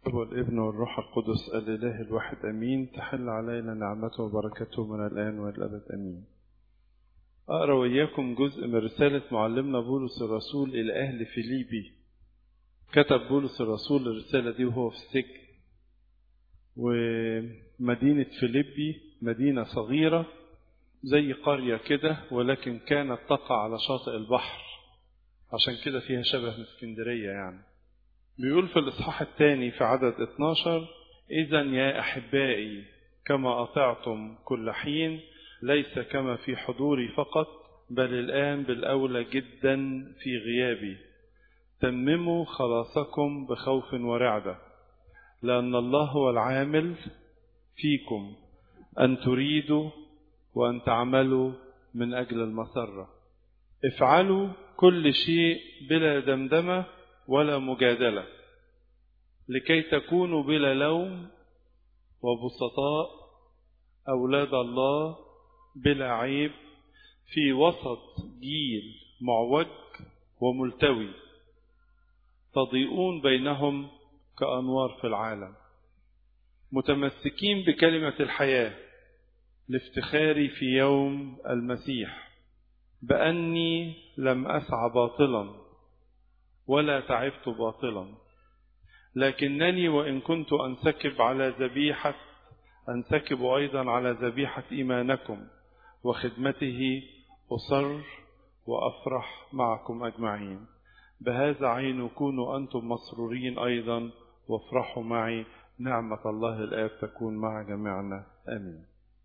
والابن والروح القدس الإله الواحد أمين تحل علينا نعمته وبركته من الآن والأبد أمين أقرأ وإياكم جزء من رسالة معلمنا بولس الرسول إلى أهل فيليبي كتب بولس الرسول الرسالة دي وهو في السجن ومدينة فيليبي مدينة صغيرة زي قرية كده ولكن كانت تقع على شاطئ البحر عشان كده فيها شبه من اسكندرية يعني بيقول في الإصحاح الثاني في عدد 12 إذا يا أحبائي كما أطعتم كل حين ليس كما في حضوري فقط بل الآن بالأولى جدا في غيابي تمموا خلاصكم بخوف ورعدة لأن الله هو العامل فيكم أن تريدوا وأن تعملوا من أجل المسرة افعلوا كل شيء بلا دمدمة ولا مجادلة لكي تكونوا بلا لوم وبسطاء أولاد الله بلا عيب في وسط جيل معوج وملتوي تضيئون بينهم كأنوار في العالم متمسكين بكلمة الحياة لافتخاري في يوم المسيح بأني لم أسعى باطلا ولا تعبت باطلا لكنني وإن كنت أنسكب على ذبيحة أنسكب أيضا على ذبيحة إيمانكم وخدمته أصر وأفرح معكم أجمعين بهذا عين كونوا أنتم مسرورين أيضا وافرحوا معي نعمة الله الآب تكون مع جميعنا آمين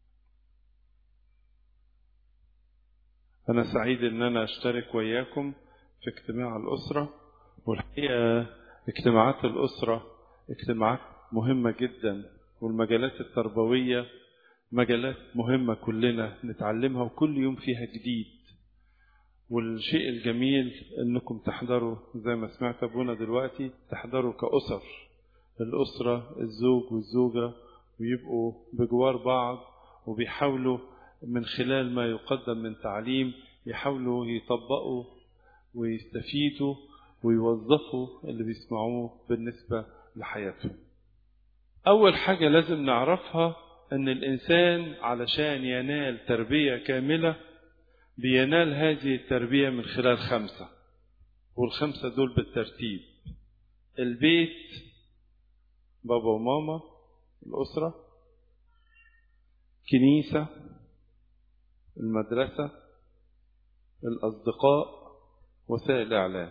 أنا سعيد أن أنا أشترك وياكم في اجتماع الأسرة والحقيقة اجتماعات الأسرة اجتماعات مهمة جدا والمجالات التربوية مجالات مهمة كلنا نتعلمها وكل يوم فيها جديد والشيء الجميل انكم تحضروا زي ما سمعت ابونا دلوقتي تحضروا كأسر الأسرة الزوج والزوجة ويبقوا بجوار بعض وبيحاولوا من خلال ما يقدم من تعليم يحاولوا يطبقوا ويستفيدوا ويوظفوا اللي بيسمعوه بالنسبة لحياتهم أول حاجة لازم نعرفها أن الإنسان علشان ينال تربية كاملة بينال هذه التربية من خلال خمسة والخمسة دول بالترتيب البيت بابا وماما الأسرة كنيسة المدرسة الأصدقاء وسائل الإعلام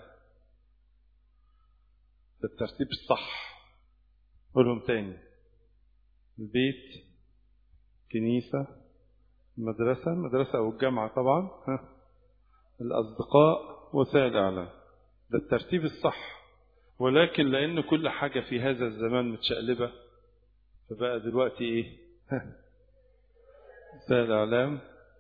بالترتيب الصح قولهم تاني البيت كنيسة المدرسة المدرسة أو الجامعة طبعا ها. الأصدقاء وسائل الإعلام ده الترتيب الصح ولكن لأن كل حاجة في هذا الزمان متشقلبة فبقى دلوقتي إيه وسائل الإعلام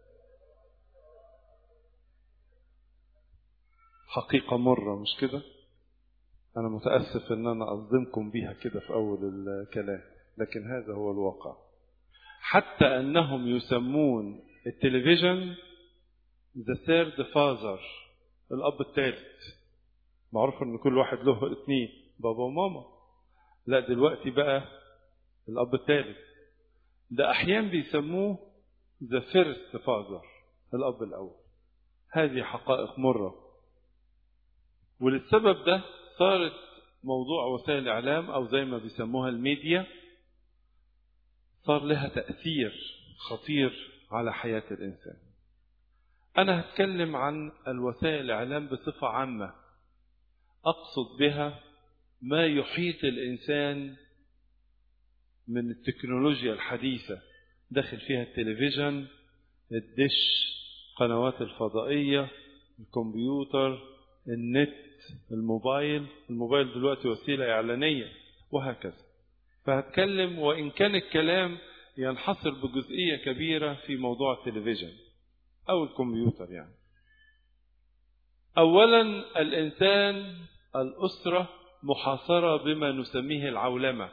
حقيقة مرة مش كده أنا متأسف إن أنا أصدمكم بيها كده في أول الكلام لكن هذا هو الواقع حتى أنهم يسمون التلفزيون the third father الأب الثالث معروف إن كل واحد له اثنين بابا وماما لا دلوقتي بقى الأب الثالث ده أحيانا بيسموه the first father الأب الأول هذه حقائق مرة وللسبب ده صارت موضوع وسائل الإعلام أو زي ما بيسموها الميديا صار لها تأثير خطير على حياة الإنسان أنا هتكلم عن الوسائل الإعلام بصفة عامة أقصد بها ما يحيط الإنسان من التكنولوجيا الحديثة داخل فيها التلفزيون الدش قنوات الفضائية الكمبيوتر النت الموبايل الموبايل دلوقتي وسيلة إعلانية وهكذا فهتكلم وإن كان الكلام ينحصر بجزئية كبيرة في موضوع التلفزيون أو الكمبيوتر يعني أولا الإنسان الأسرة محاصرة بما نسميه العولمة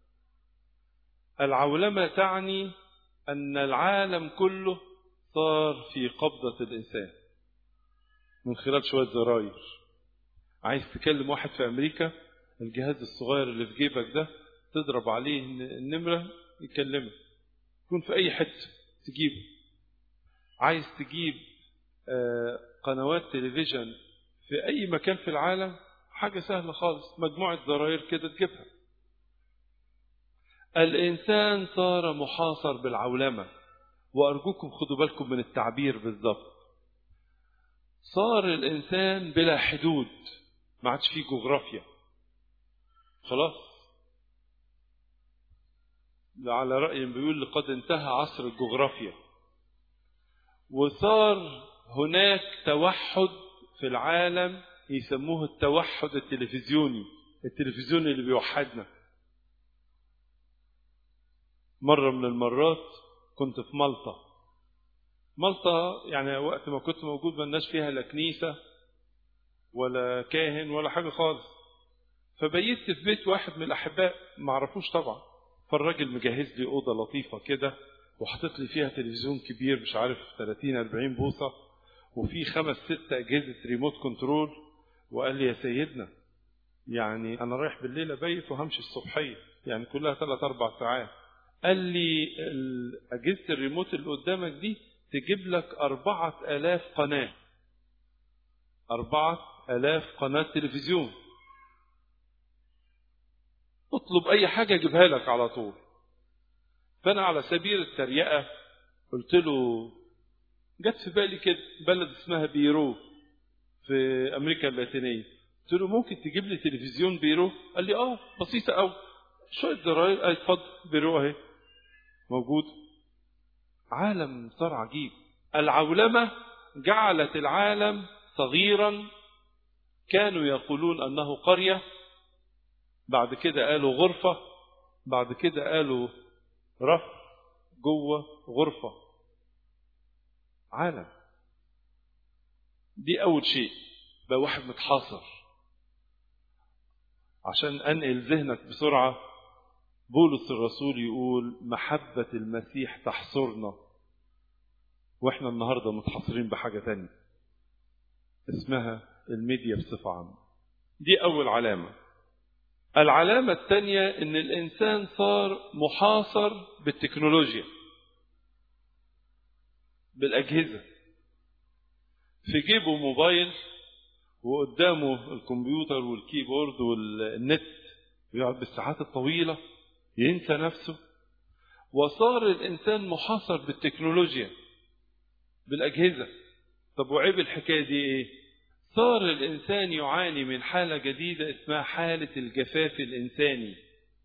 العولمة تعني أن العالم كله صار في قبضة الإنسان من خلال شوية زراير عايز تكلم واحد في أمريكا الجهاز الصغير اللي في جيبك ده تضرب عليه النمرة يكلمك يكون في أي حتة تجيبه عايز تجيب قنوات تلفزيون في أي مكان في العالم حاجة سهلة خالص مجموعة زراير كده تجيبها الإنسان صار محاصر بالعولمة وأرجوكم خدوا بالكم من التعبير بالظبط صار الإنسان بلا حدود ما عادش فيه جغرافيا خلاص على رأي بيقول لقد انتهى عصر الجغرافيا وصار هناك توحد في العالم يسموه التوحد التلفزيوني التلفزيون اللي بيوحدنا مرة من المرات كنت في مالطا مالطا يعني وقت ما كنت موجود ملناش فيها لا كنيسة ولا كاهن ولا حاجة خالص فبيت في بيت واحد من الأحباء ما عرفوش طبعا فالراجل مجهز لي أوضة لطيفة كده وحاطط لي فيها تلفزيون كبير مش عارف 30 40 بوصة وفي خمس ست أجهزة ريموت كنترول وقال لي يا سيدنا يعني أنا رايح بالليل أبيت وهمشي الصبحية يعني كلها ثلاث أربع ساعات قال لي أجهزة الريموت اللي قدامك دي تجيب لك أربعة آلاف قناة أربعة آلاف قناة تلفزيون اطلب أي حاجة أجيبها لك على طول فأنا على سبيل التريقة قلت له جت في بالي كده بلد اسمها بيرو في أمريكا اللاتينية قلت له ممكن تجيب لي تلفزيون بيرو قال لي اه بسيطة أوي شوية زراير قال اتفضل بيرو اهي موجود عالم صار عجيب العولمة جعلت العالم صغيرا كانوا يقولون أنه قرية بعد كده قالوا غرفة بعد كده قالوا رف جوه غرفة عالم دي أول شيء بقى واحد متحاصر عشان أنقل ذهنك بسرعة بولس الرسول يقول محبة المسيح تحصرنا واحنا النهارده متحصرين بحاجة تانية اسمها الميديا بصفة عامة دي أول علامة العلامة الثانية إن الإنسان صار محاصر بالتكنولوجيا بالأجهزة في جيبه موبايل وقدامه الكمبيوتر والكيبورد والنت يقعد بالساعات الطويلة ينسى نفسه وصار الإنسان محاصر بالتكنولوجيا بالأجهزة طب وعيب الحكاية دي إيه؟ صار الإنسان يعاني من حالة جديدة اسمها حالة الجفاف الإنساني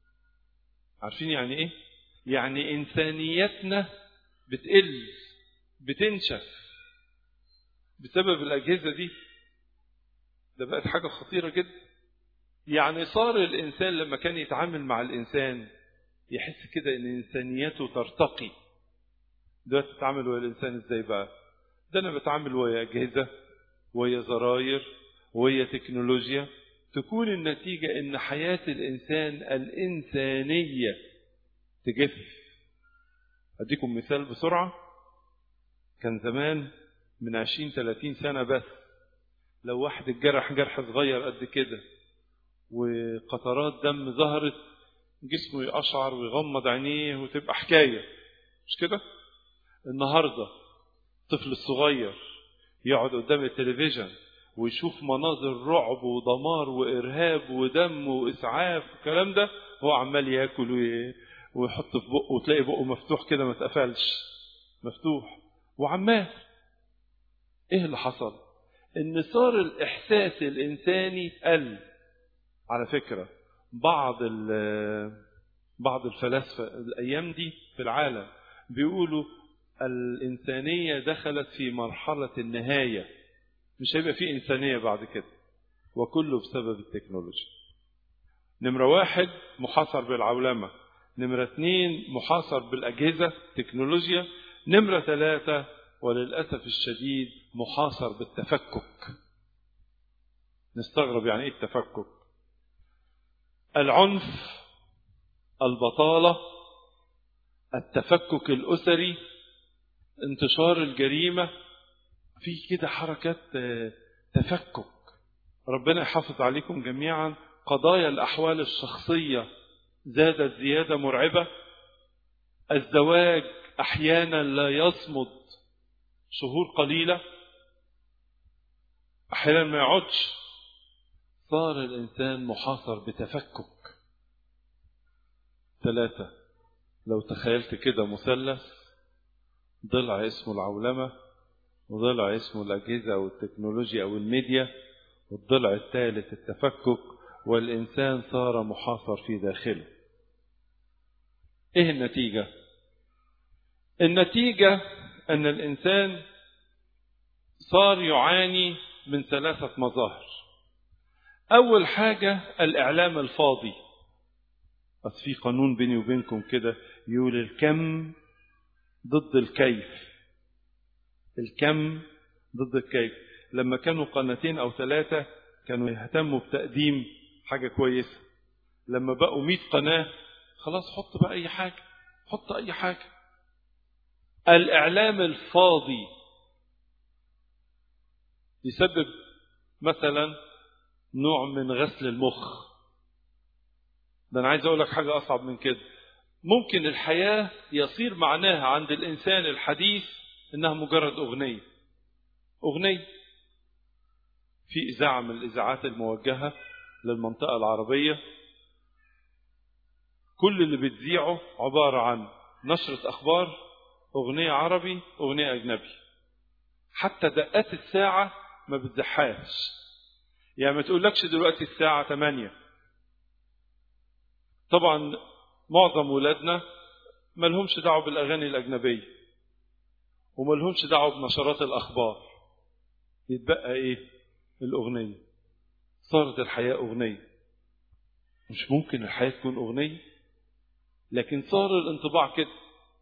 عارفين يعني إيه؟ يعني إنسانيتنا بتقل بتنشف بسبب الأجهزة دي ده بقت حاجة خطيرة جدا يعني صار الإنسان لما كان يتعامل مع الإنسان يحس كده إن إنسانيته ترتقي دلوقتي تتعامل ويا الإنسان إزاي بقى ده أنا بتعامل ويا أجهزة ويا زراير ويا تكنولوجيا تكون النتيجة إن حياة الإنسان الإنسانية تجف أديكم مثال بسرعة كان زمان من عشرين ثلاثين سنة بس لو واحد اتجرح جرح صغير قد كده وقطرات دم ظهرت جسمه يقشعر ويغمض عينيه وتبقى حكاية مش كده النهاردة الطفل الصغير يقعد قدام التلفزيون ويشوف مناظر رعب ودمار وإرهاب ودم وإسعاف والكلام ده هو عمال ياكل ويحط في بقه وتلاقي بقه مفتوح كده ما اتقفلش مفتوح وعمال ايه اللي حصل ان صار الاحساس الانساني قل على فكره بعض بعض الفلاسفه الايام دي في العالم بيقولوا الانسانيه دخلت في مرحله النهايه مش هيبقى في انسانيه بعد كده وكله بسبب التكنولوجيا نمره واحد محاصر بالعولمه نمره اثنين محاصر بالاجهزه تكنولوجيا نمره ثلاثه وللاسف الشديد محاصر بالتفكك نستغرب يعني ايه التفكك العنف البطاله التفكك الاسري انتشار الجريمه في كده حركات تفكك ربنا يحافظ عليكم جميعا قضايا الاحوال الشخصيه زادت زيادة مرعبة الزواج أحيانا لا يصمد شهور قليلة أحيانا ما يقعدش صار الإنسان محاصر بتفكك ثلاثة لو تخيلت كده مثلث ضلع اسمه العولمة وضلع اسمه الأجهزة أو التكنولوجيا أو الميديا والضلع الثالث التفكك والإنسان صار محاصر في داخله إيه النتيجة؟ النتيجة أن الإنسان صار يعاني من ثلاثة مظاهر أول حاجة الإعلام الفاضي بس في قانون بيني وبينكم كده يقول الكم ضد الكيف الكم ضد الكيف لما كانوا قناتين أو ثلاثة كانوا يهتموا بتقديم حاجة كويسة لما بقوا مئة قناة خلاص حط بقى أي حاجة حط أي حاجة الإعلام الفاضي يسبب مثلا نوع من غسل المخ ده أنا عايز أقول لك حاجة أصعب من كده ممكن الحياة يصير معناها عند الإنسان الحديث إنها مجرد أغنية أغنية في إذاعة من الإذاعات الموجهة للمنطقة العربية كل اللي بتذيعه عبارة عن نشرة أخبار أغنية عربي أغنية أجنبي حتى دقات الساعة ما بتزحاش يعني ما تقولكش دلوقتي الساعة 8 طبعا معظم ولادنا ما لهمش دعوة بالأغاني الأجنبية وما لهمش دعوة بنشرات الأخبار يتبقى إيه الأغنية صارت الحياة أغنية مش ممكن الحياة تكون أغنية لكن صار الانطباع كده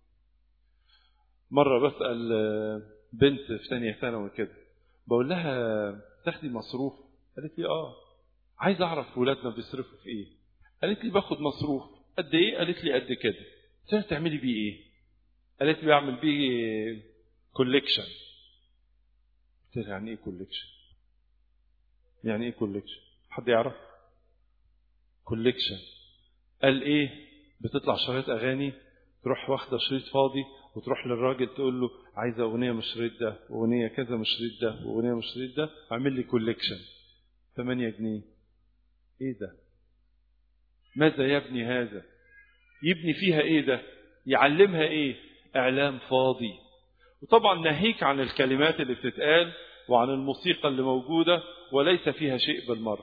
مرة بسأل بنت في ثانية ثانوي كده بقول لها تاخدي مصروف قالت لي اه عايز اعرف ولادنا بيصرفوا في ايه قالت لي باخد مصروف قد ايه قالت لي قد كده قلت لها تعملي بيه ايه قالت لي بعمل بيه كوليكشن قلت لها يعني ايه كوليكشن يعني ايه كوليكشن حد يعرف كوليكشن قال ايه بتطلع شريط اغاني تروح واخده شريط فاضي وتروح للراجل تقول له عايزه اغنيه من الشريط ده واغنيه كذا من الشريط ده واغنيه من الشريط ده اعمل لي كوليكشن 8 جنيه ايه ده ماذا يبني هذا يبني فيها ايه ده يعلمها ايه اعلام فاضي وطبعا ناهيك عن الكلمات اللي بتتقال وعن الموسيقى اللي موجوده وليس فيها شيء بالمره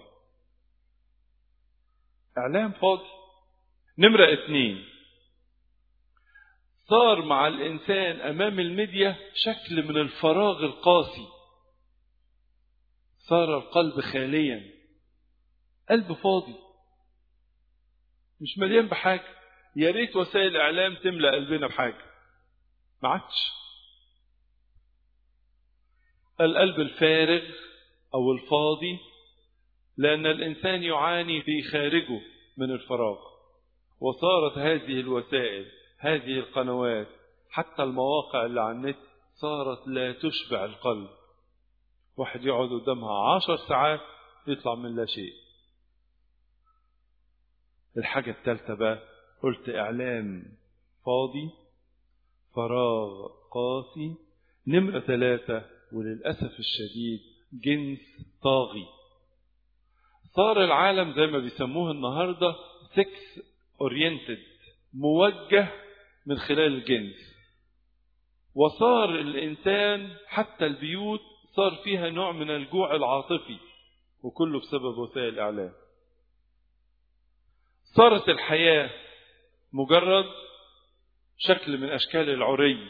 اعلام فاضي نمره اتنين صار مع الإنسان أمام الميديا شكل من الفراغ القاسي صار القلب خاليا قلب فاضي مش مليان بحاجة يا ريت وسائل الإعلام تملأ قلبنا بحاجة ما عادش القلب الفارغ أو الفاضي لأن الإنسان يعاني في خارجه من الفراغ وصارت هذه الوسائل هذه القنوات حتى المواقع اللي على النت صارت لا تشبع القلب واحد يقعد قدامها عشر ساعات يطلع من لا شيء الحاجة الثالثة بقى قلت إعلام فاضي فراغ قاسي نمرة ثلاثة وللأسف الشديد جنس طاغي صار العالم زي ما بيسموه النهاردة سكس اورينتد موجه من خلال الجنس وصار الإنسان حتى البيوت صار فيها نوع من الجوع العاطفي وكله بسبب وسائل الإعلام صارت الحياة مجرد شكل من أشكال العري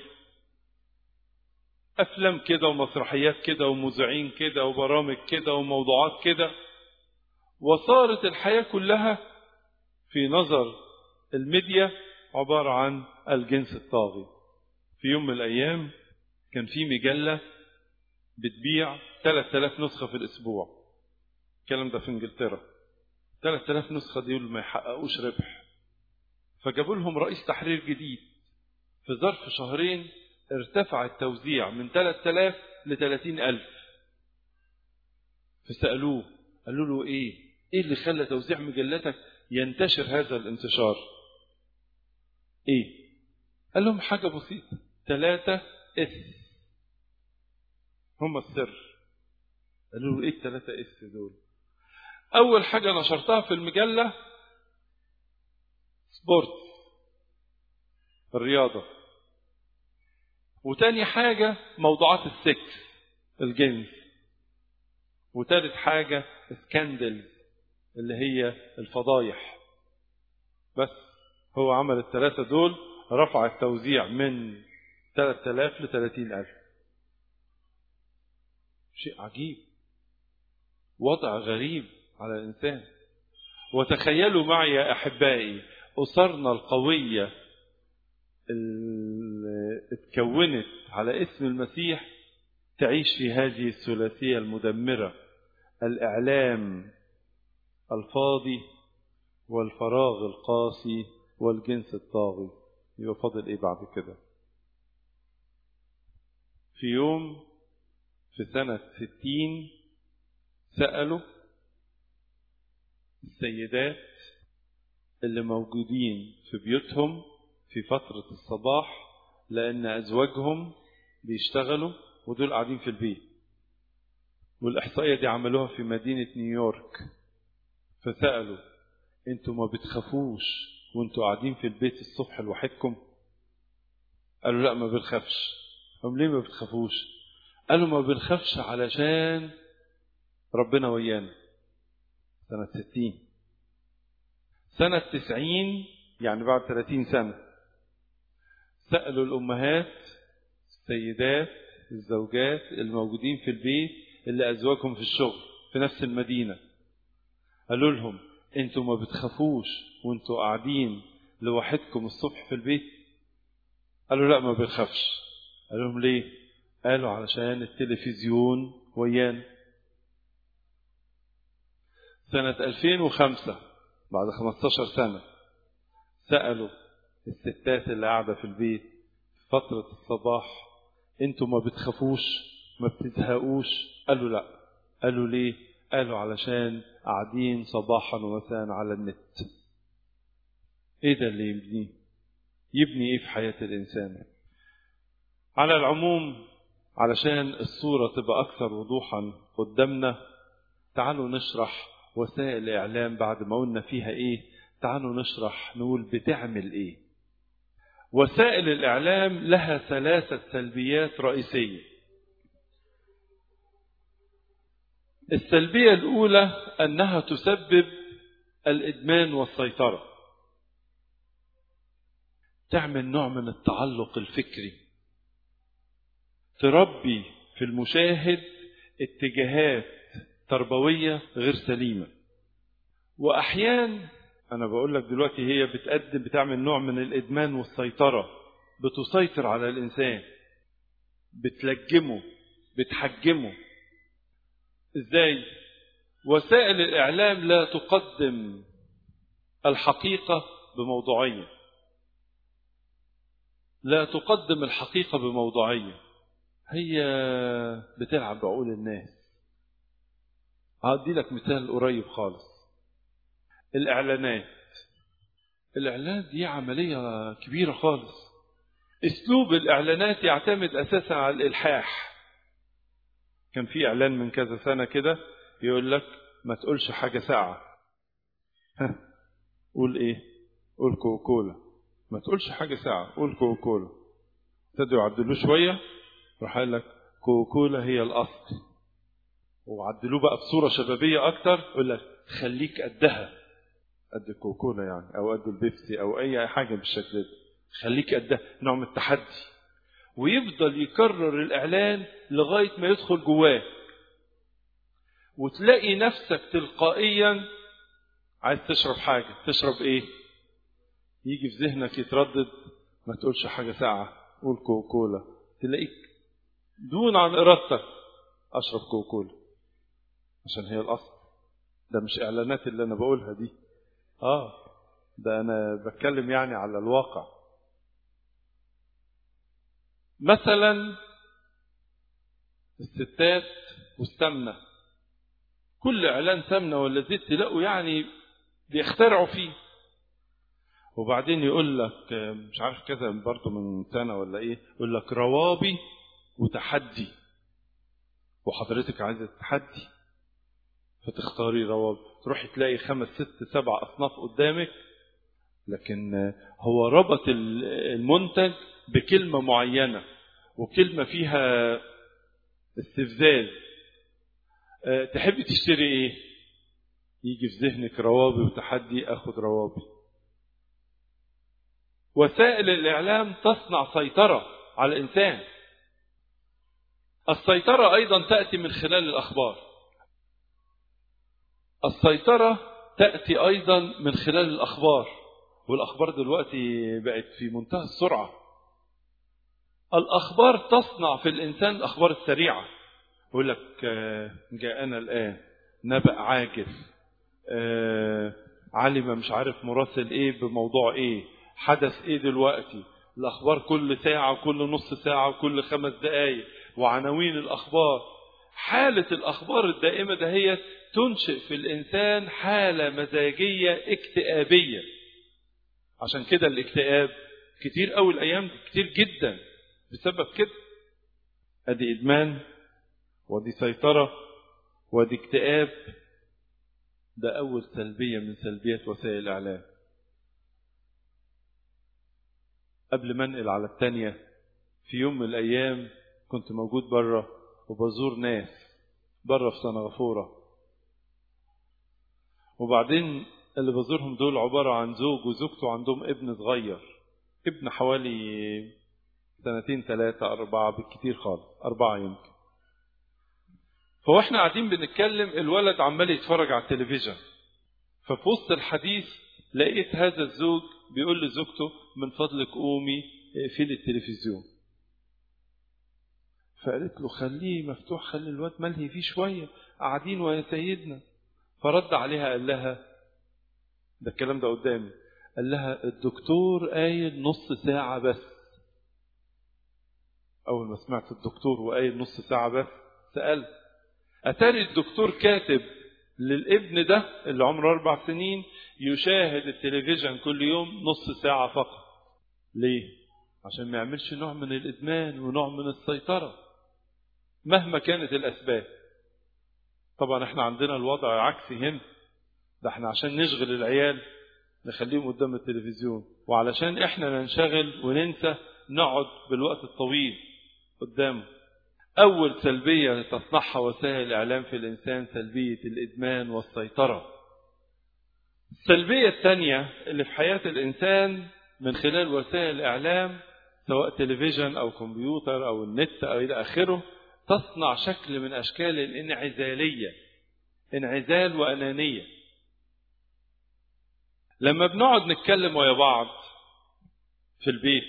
أفلام كده ومسرحيات كده ومذيعين كده وبرامج كده وموضوعات كده وصارت الحياة كلها في نظر الميديا عبارة عن الجنس الطاغي في يوم من الأيام كان في مجلة بتبيع 3000 نسخة في الأسبوع الكلام ده في إنجلترا 3000 نسخة دول ما يحققوش ربح فجابوا لهم رئيس تحرير جديد في ظرف شهرين ارتفع التوزيع من 3000 ل 30000 فسألوه قالوا له ايه ايه اللي خلى توزيع مجلاتك ينتشر هذا الانتشار ايه قال لهم حاجة بسيطة ثلاثة اس هم السر قالوا له ايه الثلاثة اس دول اول حاجة نشرتها في المجلة سبورت الرياضة وتاني حاجة موضوعات السكس الجنس وتالت حاجة سكاندل اللي هي الفضايح بس هو عمل الثلاثة دول رفع التوزيع من 3000 ل 30000 شيء عجيب وضع غريب على الإنسان وتخيلوا معي يا أحبائي أسرنا القوية اللي اتكونت على اسم المسيح تعيش في هذه الثلاثية المدمرة الإعلام الفاضي والفراغ القاسي والجنس الطاغي يبقى فاضل ايه بعد كده في يوم في سنة ستين سألوا السيدات اللي موجودين في بيوتهم في فترة الصباح لأن أزواجهم بيشتغلوا ودول قاعدين في البيت والإحصائية دي عملوها في مدينة نيويورك فسألوا انتوا ما بتخافوش وانتوا قاعدين في البيت الصبح لوحدكم قالوا لا ما بنخافش هم ليه ما بتخافوش قالوا ما بنخافش علشان ربنا ويانا سنة ستين سنة تسعين يعني بعد ثلاثين سنة سألوا الأمهات السيدات الزوجات الموجودين في البيت اللي أزواجهم في الشغل في نفس المدينة قالوا لهم انتوا ما بتخافوش وانتوا قاعدين لوحدكم الصبح في البيت قالوا لا ما بنخافش قالوا لهم ليه قالوا علشان التلفزيون ويانا سنة 2005 بعد 15 سنة سألوا الستات اللي قاعدة في البيت في فترة الصباح انتوا ما بتخافوش ما بتزهقوش قالوا لا قالوا ليه قالوا علشان قاعدين صباحا ومساء على النت ايه ده اللي يبنيه يبني ايه في حياة الانسان على العموم علشان الصورة تبقى اكثر وضوحا قدامنا تعالوا نشرح وسائل الاعلام بعد ما قلنا فيها ايه تعالوا نشرح نقول بتعمل ايه وسائل الاعلام لها ثلاثة سلبيات رئيسية السلبية الأولى أنها تسبب الإدمان والسيطرة تعمل نوع من التعلق الفكري تربي في المشاهد اتجاهات تربوية غير سليمة وأحيان أنا بقول لك دلوقتي هي بتقدم بتعمل نوع من الإدمان والسيطرة بتسيطر على الإنسان بتلجمه بتحجمه ازاي وسائل الاعلام لا تقدم الحقيقه بموضوعيه لا تقدم الحقيقه بموضوعيه هي بتلعب بعقول الناس هدي لك مثال قريب خالص الاعلانات الاعلانات دي عمليه كبيره خالص اسلوب الاعلانات يعتمد اساسا على الالحاح كان في اعلان من كذا سنه كده يقول لك ما تقولش حاجه ساقعه قول ايه قول كوكولا ما تقولش حاجه ساقعه قول كوكولا ابتدوا يعدلوه شويه راح قال لك كوكولا هي الاصل وعدلوه بقى بصوره شبابيه اكتر يقول لك خليك قدها قد الكوكولا يعني او قد البيبسي او اي حاجه بالشكل ده خليك قدها نوع من التحدي ويفضل يكرر الإعلان لغاية ما يدخل جواك وتلاقي نفسك تلقائيا عايز تشرب حاجة تشرب ايه يجي في ذهنك يتردد ما تقولش حاجة ساعة قول كوكولا تلاقيك دون عن إرادتك أشرب كوكولا عشان هي الأصل ده مش إعلانات اللي أنا بقولها دي آه ده أنا بتكلم يعني على الواقع مثلا الستات والسمنة كل إعلان سمنة ولا زيت تلاقوا يعني بيخترعوا فيه وبعدين يقول لك مش عارف كذا برضه من سنة ولا إيه يقول لك روابي وتحدي وحضرتك عايزة تحدي فتختاري روابي تروحي تلاقي خمس ست سبع أصناف قدامك لكن هو ربط المنتج بكلمة معينة وكلمة فيها استفزاز تحبي تشتري ايه يجي في ذهنك روابي وتحدي اخد روابي وسائل الاعلام تصنع سيطرة على الانسان السيطرة ايضا تأتي من خلال الاخبار السيطرة تأتي ايضا من خلال الاخبار والاخبار دلوقتي بقت في منتهى السرعة الاخبار تصنع في الانسان الاخبار السريعه يقول لك جاءنا الآن نبأ عاجل علم مش عارف مراسل ايه بموضوع ايه حدث ايه دلوقتي الاخبار كل ساعة وكل نص ساعة وكل خمس دقايق وعناوين الاخبار حالة الاخبار الدائمة دهيت تنشئ في الانسان حالة مزاجية اكتئابية عشان كده الاكتئاب كتير قوي الايام دي كتير جدا بسبب كده ادي ادمان ودي سيطرة ودي اكتئاب ده أول سلبية من سلبيات وسائل الإعلام قبل ما انقل على الثانية في يوم من الأيام كنت موجود بره وبزور ناس بره في سنغافورة وبعدين اللي بزورهم دول عبارة عن زوج وزوجته عندهم ابن صغير ابن حوالي سنتين ثلاثة أربعة بالكتير خالص أربعة يمكن فهو احنا قاعدين بنتكلم الولد عمال يتفرج على التلفزيون ففي وسط الحديث لقيت هذا الزوج بيقول لزوجته من فضلك قومي اقفلي التلفزيون فقالت له خليه مفتوح خلي الواد ملهي فيه شوية قاعدين ويا سيدنا فرد عليها قال لها ده الكلام ده قدامي قال لها الدكتور قايل نص ساعة بس أول ما سمعت الدكتور وقايل نص ساعة بس سألت أتاري الدكتور كاتب للابن ده اللي عمره أربع سنين يشاهد التلفزيون كل يوم نص ساعة فقط ليه؟ عشان ما يعملش نوع من الإدمان ونوع من السيطرة مهما كانت الأسباب طبعا احنا عندنا الوضع عكسي هنا ده احنا عشان نشغل العيال نخليهم قدام التلفزيون وعلشان احنا ننشغل وننسى نقعد بالوقت الطويل قدامه أول سلبية تصنعها وسائل الإعلام في الإنسان سلبية الإدمان والسيطرة السلبية الثانية اللي في حياة الإنسان من خلال وسائل الإعلام سواء تلفزيون أو كمبيوتر أو النت أو إلى آخره تصنع شكل من أشكال الانعزالية انعزال وأنانية لما بنقعد نتكلم ويا بعض في البيت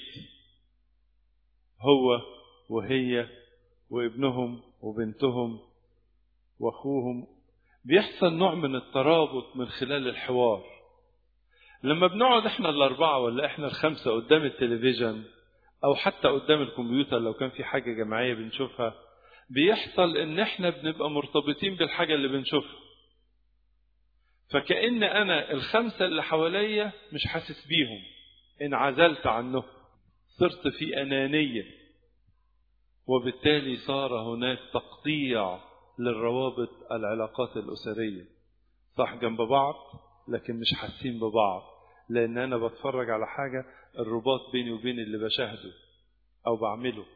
هو وهي وابنهم وبنتهم واخوهم بيحصل نوع من الترابط من خلال الحوار لما بنقعد احنا الاربعه ولا احنا الخمسه قدام التلفزيون او حتى قدام الكمبيوتر لو كان في حاجه جماعيه بنشوفها بيحصل ان احنا بنبقى مرتبطين بالحاجه اللي بنشوفها فكأن انا الخمسه اللي حواليا مش حاسس بيهم انعزلت عنهم صرت في انانيه وبالتالي صار هناك تقطيع للروابط العلاقات الأسرية صح جنب بعض لكن مش حاسين ببعض لأن أنا بتفرج على حاجة الرباط بيني وبين اللي بشاهده أو بعمله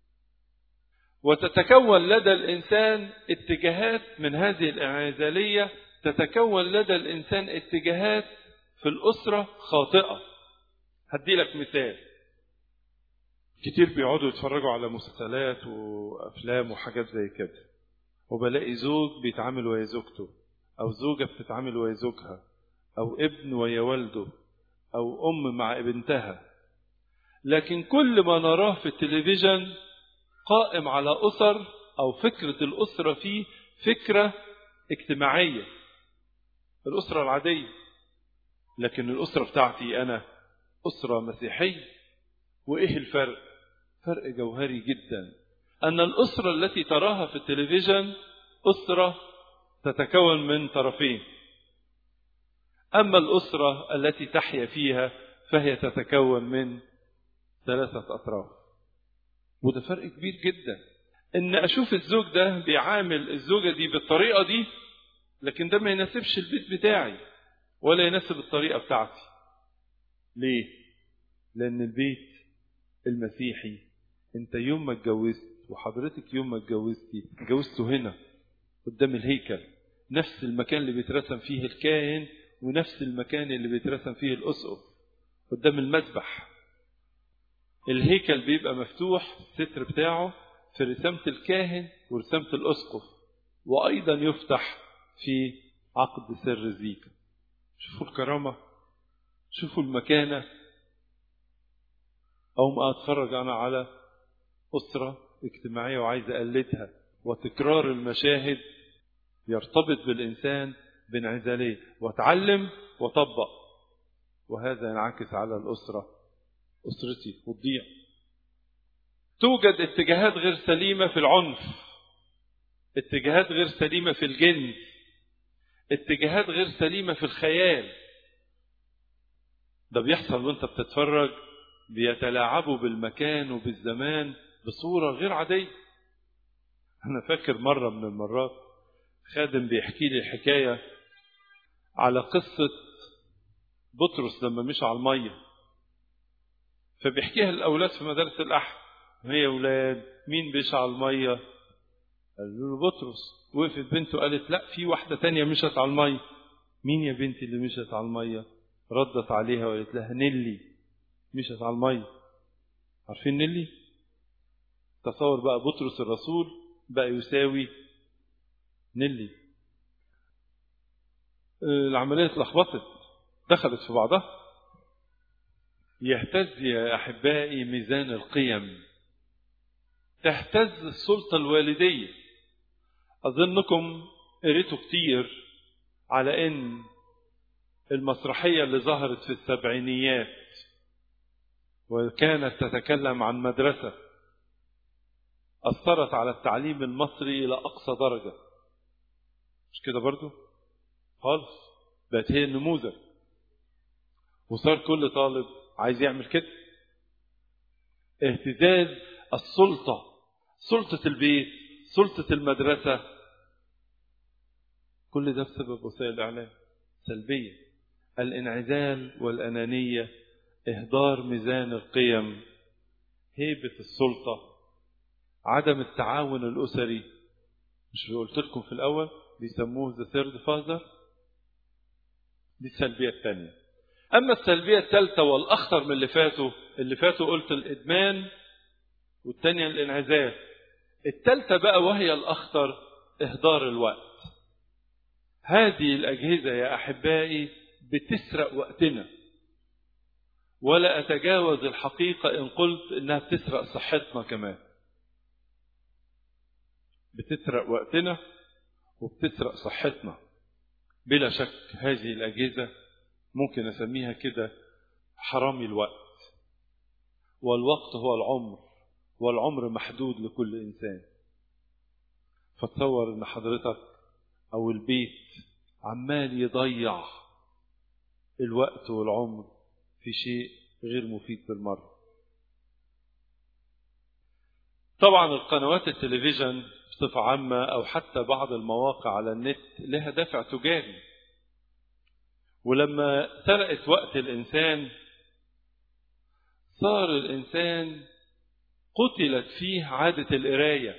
وتتكون لدى الإنسان اتجاهات من هذه الانعزالية تتكون لدى الإنسان اتجاهات في الأسرة خاطئة هدي لك مثال كتير بيقعدوا يتفرجوا على مسلسلات وافلام وحاجات زي كده وبلاقي زوج بيتعامل ويا زوجته او زوجه بتتعامل ويا زوجها او ابن ويا والده او ام مع بنتها لكن كل ما نراه في التلفزيون قائم على اسر او فكره الاسره فيه فكره اجتماعيه الاسره العاديه لكن الاسره بتاعتي انا اسره مسيحيه وايه الفرق فرق جوهري جدا أن الأسرة التي تراها في التلفزيون أسرة تتكون من طرفين أما الأسرة التي تحيا فيها فهي تتكون من ثلاثة أطراف وده فرق كبير جدا إن أشوف الزوج ده بيعامل الزوجة دي بالطريقة دي لكن ده ما يناسبش البيت بتاعي ولا يناسب الطريقة بتاعتي ليه؟ لأن البيت المسيحي أنت يوم ما اتجوزت وحضرتك يوم ما اتجوزتي اتجوزتوا هنا قدام الهيكل نفس المكان اللي بيترسم فيه الكاهن ونفس المكان اللي بيترسم فيه الأسقف قدام المذبح الهيكل بيبقى مفتوح الستر بتاعه في رسامة الكاهن ورسامة الأسقف وأيضا يفتح في عقد سر الزيكا شوفوا الكرامة شوفوا المكانة أو ما أتفرج أنا على أسرة اجتماعية وعايز أقلدها وتكرار المشاهد يرتبط بالإنسان بانعزالية وأتعلم وأطبق وهذا ينعكس على الأسرة أسرتي وتضيع توجد اتجاهات غير سليمة في العنف اتجاهات غير سليمة في الجنس اتجاهات غير سليمة في الخيال ده بيحصل وانت بتتفرج بيتلاعبوا بالمكان وبالزمان بصورة غير عادية أنا فاكر مرة من المرات خادم بيحكي لي حكاية على قصة بطرس لما مشى على المية فبيحكيها الأولاد في مدارس الأحد هي أولاد مين مشى على المية قالوا له بطرس وقفت بنته قالت لا في واحدة تانية مشت على المية مين يا بنتي اللي مشت على المية ردت عليها وقالت لها نيلي مشت على المية عارفين نيلي تصور بقى بطرس الرسول بقى يساوي نيلي العملية اتلخبطت دخلت في بعضها يهتز يا أحبائي ميزان القيم تهتز السلطة الوالدية أظنكم قريتوا كتير على إن المسرحية اللي ظهرت في السبعينيات وكانت تتكلم عن مدرسة أثرت على التعليم المصري إلى أقصى درجة مش كده برضو خالص بقت هي النموذج وصار كل طالب عايز يعمل كده اهتزاز السلطة سلطة البيت سلطة المدرسة كل ده بسبب وسائل الإعلام سلبية الانعزال والأنانية إهدار ميزان القيم هيبة السلطة عدم التعاون الأسري مش قلت لكم في الأول بيسموه ذا ثيرد فازر دي السلبية الثانية أما السلبية الثالثة والأخطر من اللي فاتوا اللي فاتوا قلت الإدمان والثانية الانعزال الثالثة بقى وهي الأخطر إهدار الوقت هذه الأجهزة يا أحبائي بتسرق وقتنا ولا أتجاوز الحقيقة إن قلت إنها بتسرق صحتنا كمان بتسرق وقتنا وبتسرق صحتنا بلا شك هذه الأجهزة ممكن أسميها كده حرامي الوقت والوقت هو العمر والعمر محدود لكل إنسان فتصور إن حضرتك أو البيت عمال يضيع الوقت والعمر في شيء غير مفيد بالمرة طبعا القنوات التلفزيون بصفة عامة أو حتى بعض المواقع على النت لها دافع تجاري ولما سرقت وقت الإنسان صار الإنسان قتلت فيه عادة القراية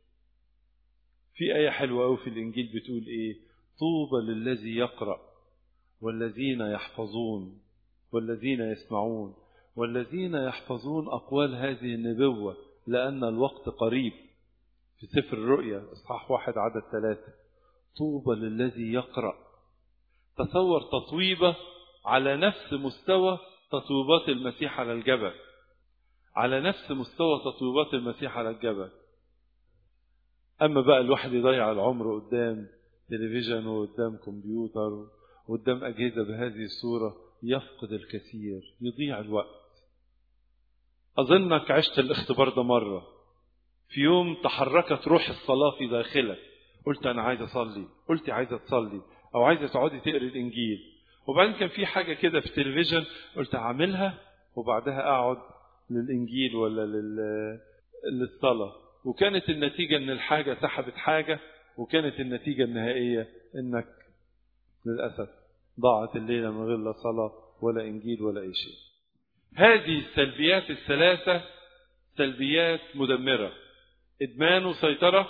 في آية حلوة أوي في الإنجيل بتقول إيه طوبى للذي يقرأ والذين يحفظون والذين يسمعون والذين يحفظون أقوال هذه النبوة لأن الوقت قريب في سفر الرؤيا إصحاح واحد عدد ثلاثة طوبى للذي يقرأ تصور تطويبة على نفس مستوى تطويبات المسيح على الجبل على نفس مستوى تطويبات المسيح على الجبل أما بقى الواحد يضيع العمر قدام تلفزيون وقدام كمبيوتر وقدام أجهزة بهذه الصورة يفقد الكثير يضيع الوقت أظنك عشت الاختبار ده مرة في يوم تحركت روح الصلاة في داخلك قلت أنا عايز أصلي قلت عايزة تصلي أو عايزة تقعدي تقري الإنجيل وبعدين كان في حاجة كده في التلفزيون قلت أعملها وبعدها أقعد للإنجيل ولا لل... للصلاة وكانت النتيجة إن الحاجة سحبت حاجة وكانت النتيجة النهائية إنك للأسف ضاعت الليلة من غير لا صلاة ولا إنجيل ولا أي شيء هذه السلبيات الثلاثة سلبيات مدمرة إدمان وسيطرة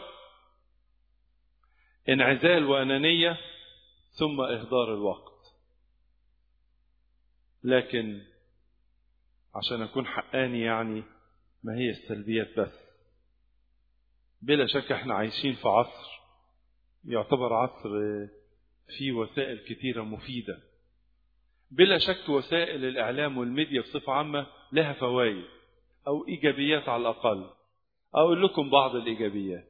انعزال وأنانية ثم إهدار الوقت لكن عشان أكون حقاني يعني ما هي السلبيات بس بلا شك احنا عايشين في عصر يعتبر عصر فيه وسائل كثيرة مفيدة بلا شك وسائل الإعلام والميديا بصفة عامة لها فوائد أو إيجابيات على الأقل أقول لكم بعض الإيجابيات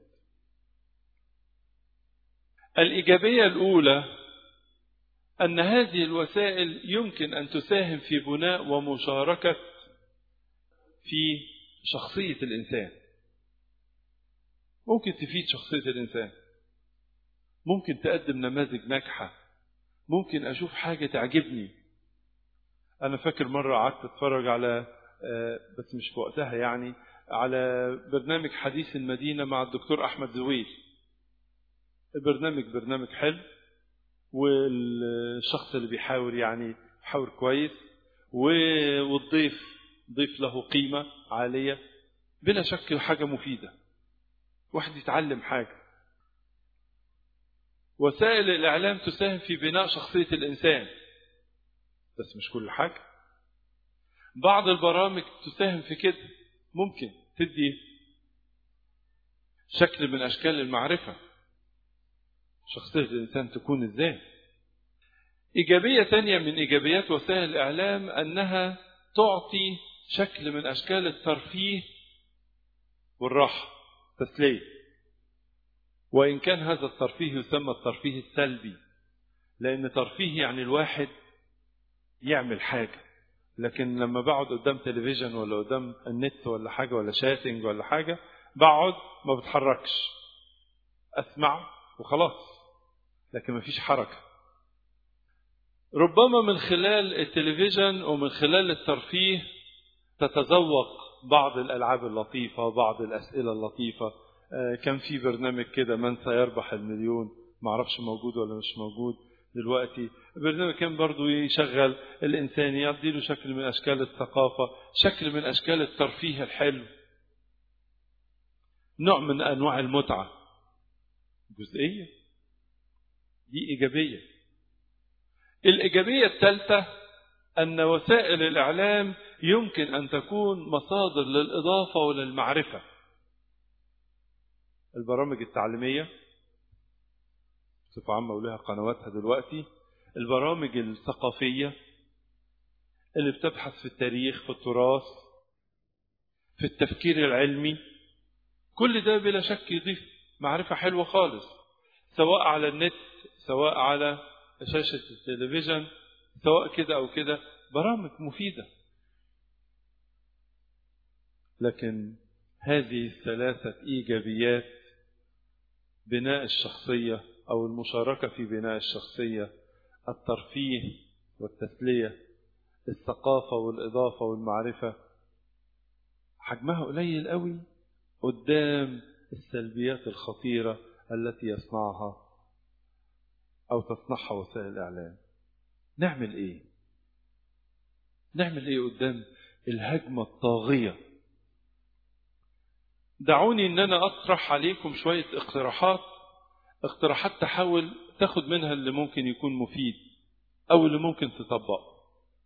الإيجابية الأولى أن هذه الوسائل يمكن أن تساهم في بناء ومشاركة في شخصية الإنسان ممكن تفيد شخصية الإنسان ممكن تقدم نماذج ناجحة ممكن أشوف حاجة تعجبني أنا فاكر مرة قعدت أتفرج على بس مش في وقتها يعني على برنامج حديث المدينة مع الدكتور أحمد زويل البرنامج برنامج حلو والشخص اللي بيحاور يعني بيحاور كويس والضيف ضيف له قيمة عالية بلا شك حاجة مفيدة واحد يتعلم حاجة وسائل الإعلام تساهم في بناء شخصية الإنسان بس مش كل حاجة بعض البرامج تساهم في كده ممكن تدي شكل من أشكال المعرفة شخصية الإنسان تكون إزاي إيجابية تانية من إيجابيات وسائل الإعلام أنها تعطي شكل من أشكال الترفيه والراحة تسلية وإن كان هذا الترفيه يسمى الترفيه السلبي لأن ترفيه يعني الواحد يعمل حاجة لكن لما بقعد قدام تلفزيون ولا قدام النت ولا حاجة ولا شاتنج ولا حاجة بقعد ما بتحركش أسمع وخلاص لكن ما فيش حركة ربما من خلال التلفزيون ومن خلال الترفيه تتذوق بعض الألعاب اللطيفة وبعض الأسئلة اللطيفة كان في برنامج كده من سيربح المليون معرفش موجود ولا مش موجود دلوقتي البرنامج كان برضو يشغل الإنسان يعطي له شكل من أشكال الثقافة شكل من أشكال الترفيه الحلو نوع من أنواع المتعة جزئية دي إيجابية الإيجابية الثالثة أن وسائل الإعلام يمكن أن تكون مصادر للإضافة وللمعرفة البرامج التعليمية بصفة عامة ولها قنواتها دلوقتي البرامج الثقافية اللي بتبحث في التاريخ في التراث في التفكير العلمي كل ده بلا شك يضيف معرفة حلوة خالص سواء على النت سواء على شاشة التلفزيون سواء كده أو كده برامج مفيدة لكن هذه الثلاثة إيجابيات بناء الشخصية أو المشاركة في بناء الشخصية الترفيه والتسلية الثقافة والإضافة والمعرفة حجمها قليل قوي قدام السلبيات الخطيرة التي يصنعها أو تصنعها وسائل الإعلام نعمل إيه نعمل إيه قدام الهجمة الطاغية دعوني ان انا اطرح عليكم شوية اقتراحات اقتراحات تحاول تاخد منها اللي ممكن يكون مفيد او اللي ممكن تطبقه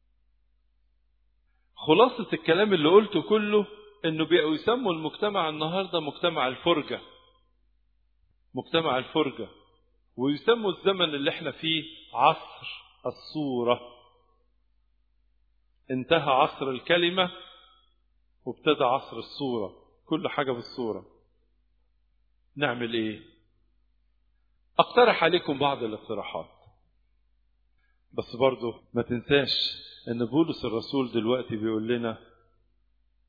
خلاصة الكلام اللي قلته كله انه بقوا يسموا المجتمع النهاردة مجتمع الفرجة مجتمع الفرجة ويسموا الزمن اللي احنا فيه عصر الصورة انتهى عصر الكلمة وابتدى عصر الصورة كل حاجة بالصورة نعمل ايه اقترح عليكم بعض الاقتراحات بس برضو ما تنساش ان بولس الرسول دلوقتي بيقول لنا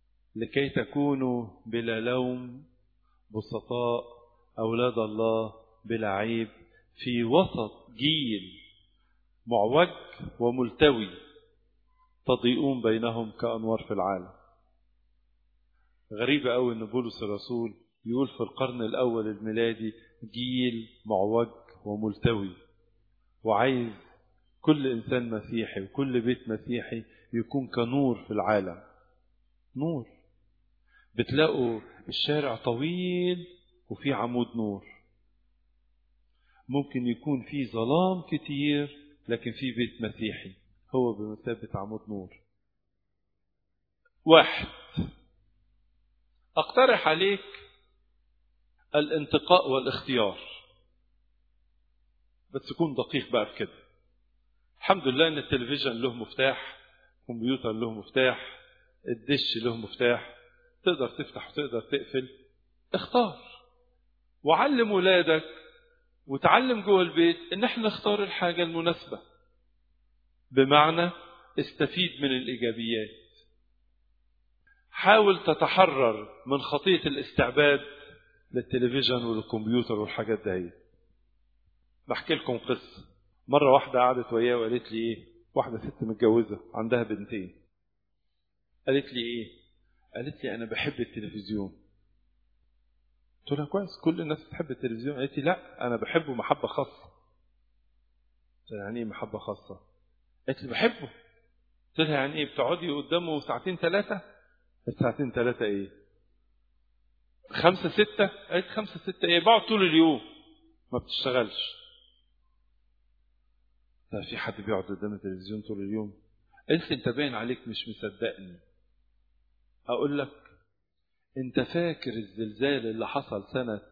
لكي تكونوا بلا لوم بسطاء اولاد الله بلا عيب في وسط جيل معوج وملتوي تضيئون بينهم كأنوار في العالم غريبة أوي أن بولس الرسول يقول في القرن الأول الميلادي جيل معوج وملتوي وعايز كل إنسان مسيحي وكل بيت مسيحي يكون كنور في العالم نور بتلاقوا الشارع طويل وفي عمود نور ممكن يكون في ظلام كتير لكن في بيت مسيحي هو بمثابة عمود نور واحد اقترح عليك الانتقاء والاختيار بس تكون دقيق بقى في كده الحمد لله ان التلفزيون له مفتاح الكمبيوتر له مفتاح الدش له مفتاح تقدر تفتح وتقدر تقفل اختار وعلم ولادك وتعلم جوه البيت ان احنا نختار الحاجة المناسبة بمعنى استفيد من الايجابيات حاول تتحرر من خطية الاستعباد للتلفزيون والكمبيوتر والحاجات دي بحكي لكم قصة مرة واحدة قعدت وياه وقالت لي ايه واحدة ست متجوزة عندها بنتين قالت لي ايه قالت لي انا بحب التلفزيون قلت لها كويس كل الناس بتحب التلفزيون قالت لي لا انا بحبه محبة خاصة قلت لها يعني ايه محبة خاصة قالت لي بحبه قلت لها يعني ايه بتقعدي قدامه ساعتين ثلاثة ساعتين ثلاثة ايه خمسة ستة قالت خمسة ستة ايه بقعد طول اليوم ما بتشتغلش طيب في حد بيقعد قدام التلفزيون طول اليوم قلت انت باين عليك مش مصدقني اقول لك انت فاكر الزلزال اللي حصل سنة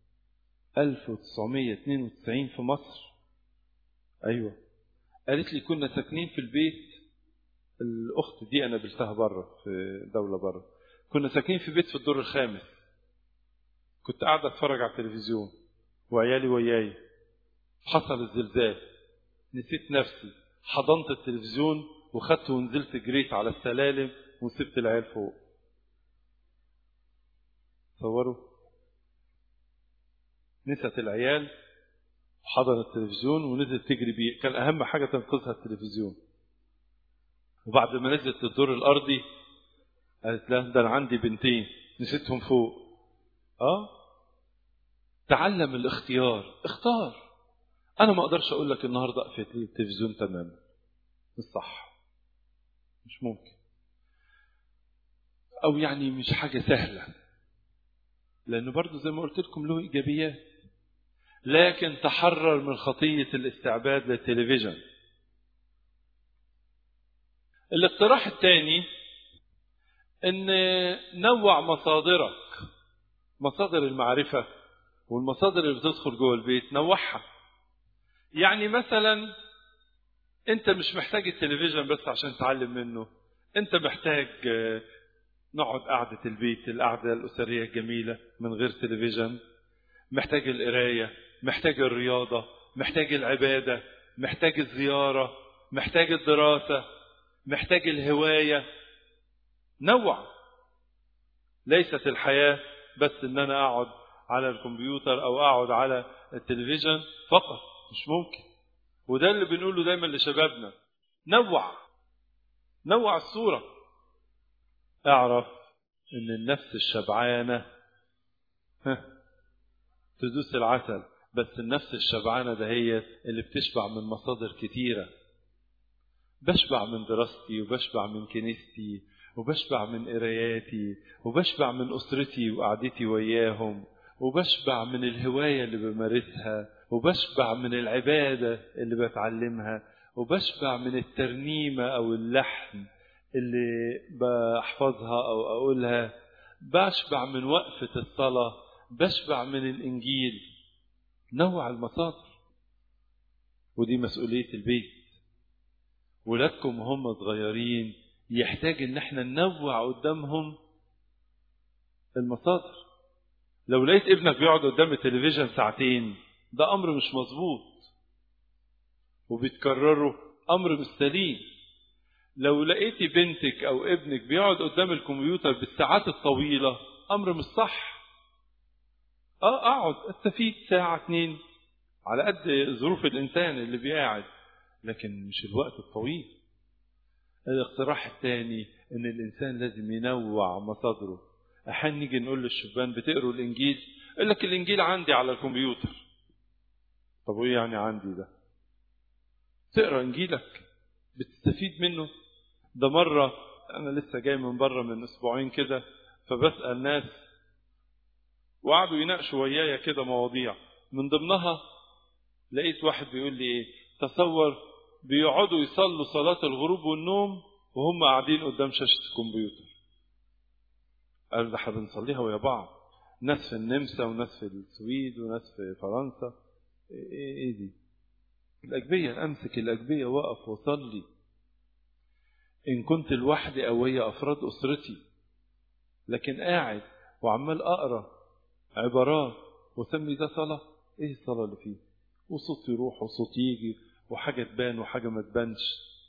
1992 في مصر ايوه قالت لي كنا ساكنين في البيت الاخت دي انا قابلتها بره في دولة بره كنا ساكنين في بيت في الدور الخامس كنت قاعد اتفرج على التلفزيون وعيالي وياي حصل الزلزال نسيت نفسي حضنت التلفزيون وخدته ونزلت جريت على السلالم وسبت العيال فوق تصوروا نست العيال وحضن التلفزيون ونزلت تجري بيه كان اهم حاجه تنقذها التلفزيون وبعد ما نزلت الدور الارضي قالت لا ده انا عندي بنتين نسيتهم فوق اه تعلم الاختيار اختار انا ما اقدرش اقول لك النهارده اقفل التلفزيون تماما مش صح مش ممكن او يعني مش حاجه سهله لانه برضه زي ما قلت لكم له ايجابيات لكن تحرر من خطيه الاستعباد للتلفزيون الاقتراح الثاني ان نوع مصادرك مصادر المعرفه والمصادر اللي بتدخل جوه البيت نوعها يعني مثلا انت مش محتاج التلفزيون بس عشان تتعلم منه انت محتاج نقعد قعدة البيت القعدة الأسرية الجميلة من غير تلفزيون محتاج القراية محتاج الرياضة محتاج العبادة محتاج الزيارة محتاج الدراسة محتاج الهواية نوع ليست الحياة بس ان انا اقعد على الكمبيوتر او اقعد على التلفزيون فقط مش ممكن وده اللي بنقوله دايما لشبابنا نوع نوع الصورة اعرف ان النفس الشبعانة تدوس العسل بس النفس الشبعانة ده هي اللي بتشبع من مصادر كتيرة بشبع من دراستي وبشبع من كنيستي وبشبع من قراياتي وبشبع من أسرتي وقعدتي وياهم وبشبع من الهواية اللي بمارسها وبشبع من العبادة اللي بتعلمها وبشبع من الترنيمة أو اللحن اللي بحفظها أو أقولها بشبع من وقفة الصلاة بشبع من الإنجيل نوع المصادر ودي مسؤولية البيت ولادكم هم صغيرين يحتاج ان احنا ننوع قدامهم المصادر لو لقيت ابنك بيقعد قدام التلفزيون ساعتين ده امر مش مظبوط وبيتكرروا امر مش سليم لو لقيتي بنتك او ابنك بيقعد قدام الكمبيوتر بالساعات الطويله امر مش صح اه اقعد استفيد ساعه اتنين على قد ظروف الإنسان اللي بيقعد لكن مش الوقت الطويل الاقتراح الثاني ان الانسان لازم ينوع مصادره احيانا نيجي نقول للشبان بتقروا الانجيل يقول لك الانجيل عندي على الكمبيوتر طب وايه يعني عندي ده تقرا انجيلك بتستفيد منه ده مره انا لسه جاي من بره من اسبوعين كده فبسال ناس وقعدوا يناقشوا ويايا كده مواضيع من ضمنها لقيت واحد بيقول لي ايه تصور بيقعدوا يصلوا صلاة الغروب والنوم وهم قاعدين قدام شاشة الكمبيوتر قالوا ده احنا بنصليها ويا بعض ناس في النمسا وناس في السويد وناس في فرنسا ايه, إيه دي الأجبية أمسك الأجبية وأقف وصلي إن كنت لوحدي أو هي أفراد أسرتي لكن قاعد وعمال أقرأ عبارات وسمي ده صلاة إيه الصلاة اللي فيه وصوت يروح وصوت يجي وحاجة تبان وحاجة ما تبانش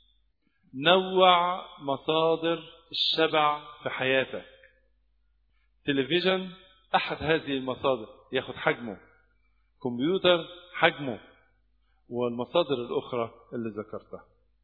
نوع مصادر الشبع في حياتك تلفزيون أحد هذه المصادر ياخد حجمه كمبيوتر حجمه والمصادر الأخرى اللي ذكرتها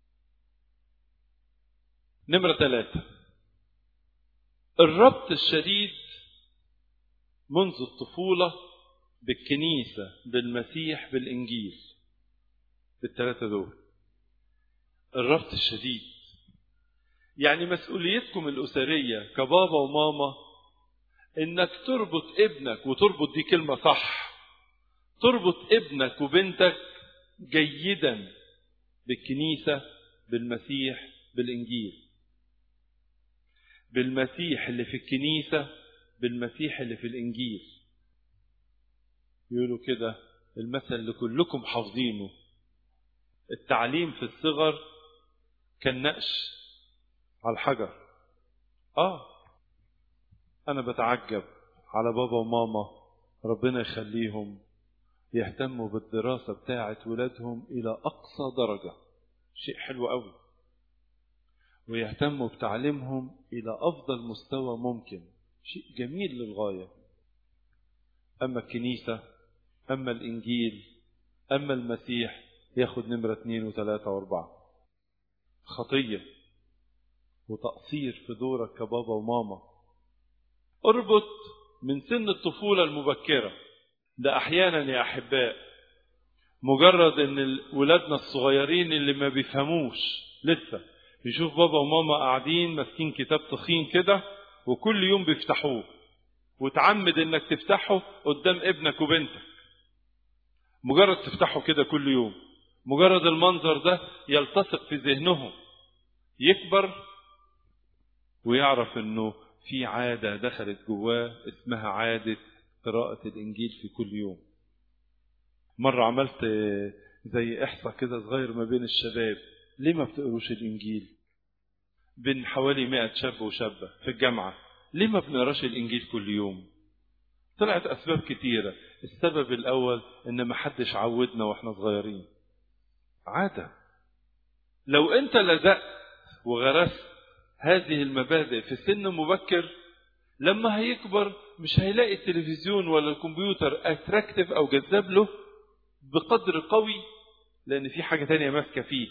نمرة ثلاثة الربط الشديد منذ الطفولة بالكنيسة بالمسيح بالإنجيل بالثلاثة دول الربط الشديد يعني مسؤوليتكم الأسرية كبابا وماما إنك تربط ابنك وتربط دي كلمة صح تربط ابنك وبنتك جيدا بالكنيسة بالمسيح بالإنجيل بالمسيح اللي في الكنيسة بالمسيح اللي في الإنجيل يقولوا كده المثل اللي كلكم حافظينه التعليم في الصغر كالنقش على الحجر اه انا بتعجب على بابا وماما ربنا يخليهم يهتموا بالدراسة بتاعة ولادهم إلى أقصى درجة شيء حلو قوي ويهتموا بتعليمهم إلى أفضل مستوى ممكن شيء جميل للغاية أما الكنيسة أما الإنجيل أما المسيح ياخد نمرة اثنين وثلاثة وأربعة خطية وتقصير في دورك كبابا وماما اربط من سن الطفولة المبكرة ده أحيانا يا أحباء مجرد ان ولادنا الصغيرين اللي ما بيفهموش لسه يشوف بابا وماما قاعدين ماسكين كتاب تخين كده وكل يوم بيفتحوه وتعمد انك تفتحه قدام ابنك وبنتك مجرد تفتحه كده كل يوم مجرد المنظر ده يلتصق في ذهنهم يكبر ويعرف انه في عادة دخلت جواه اسمها عادة قراءة الإنجيل في كل يوم مرة عملت زي إحصاء كده صغير ما بين الشباب ليه ما بتقروش الإنجيل بين حوالي 100 شاب وشابة في الجامعة ليه ما بنقراش الإنجيل كل يوم طلعت أسباب كتيرة السبب الأول إن ما حدش عودنا وإحنا صغيرين عادة لو أنت لزقت وغرست هذه المبادئ في سن مبكر لما هيكبر مش هيلاقي التلفزيون ولا الكمبيوتر اتراكتيف او جذاب له بقدر قوي لان في حاجه تانية ماسكه فيه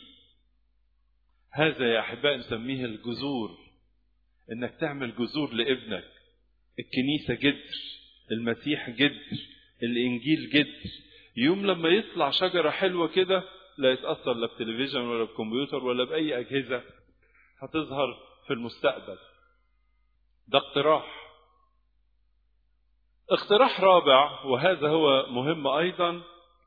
هذا يا احباء نسميه الجذور انك تعمل جذور لابنك الكنيسه جدر المسيح جدر الانجيل جدر يوم لما يطلع شجره حلوه كده لا يتاثر لا بتلفزيون ولا بكمبيوتر ولا باي اجهزه هتظهر في المستقبل ده اقتراح اقتراح رابع وهذا هو مهم ايضا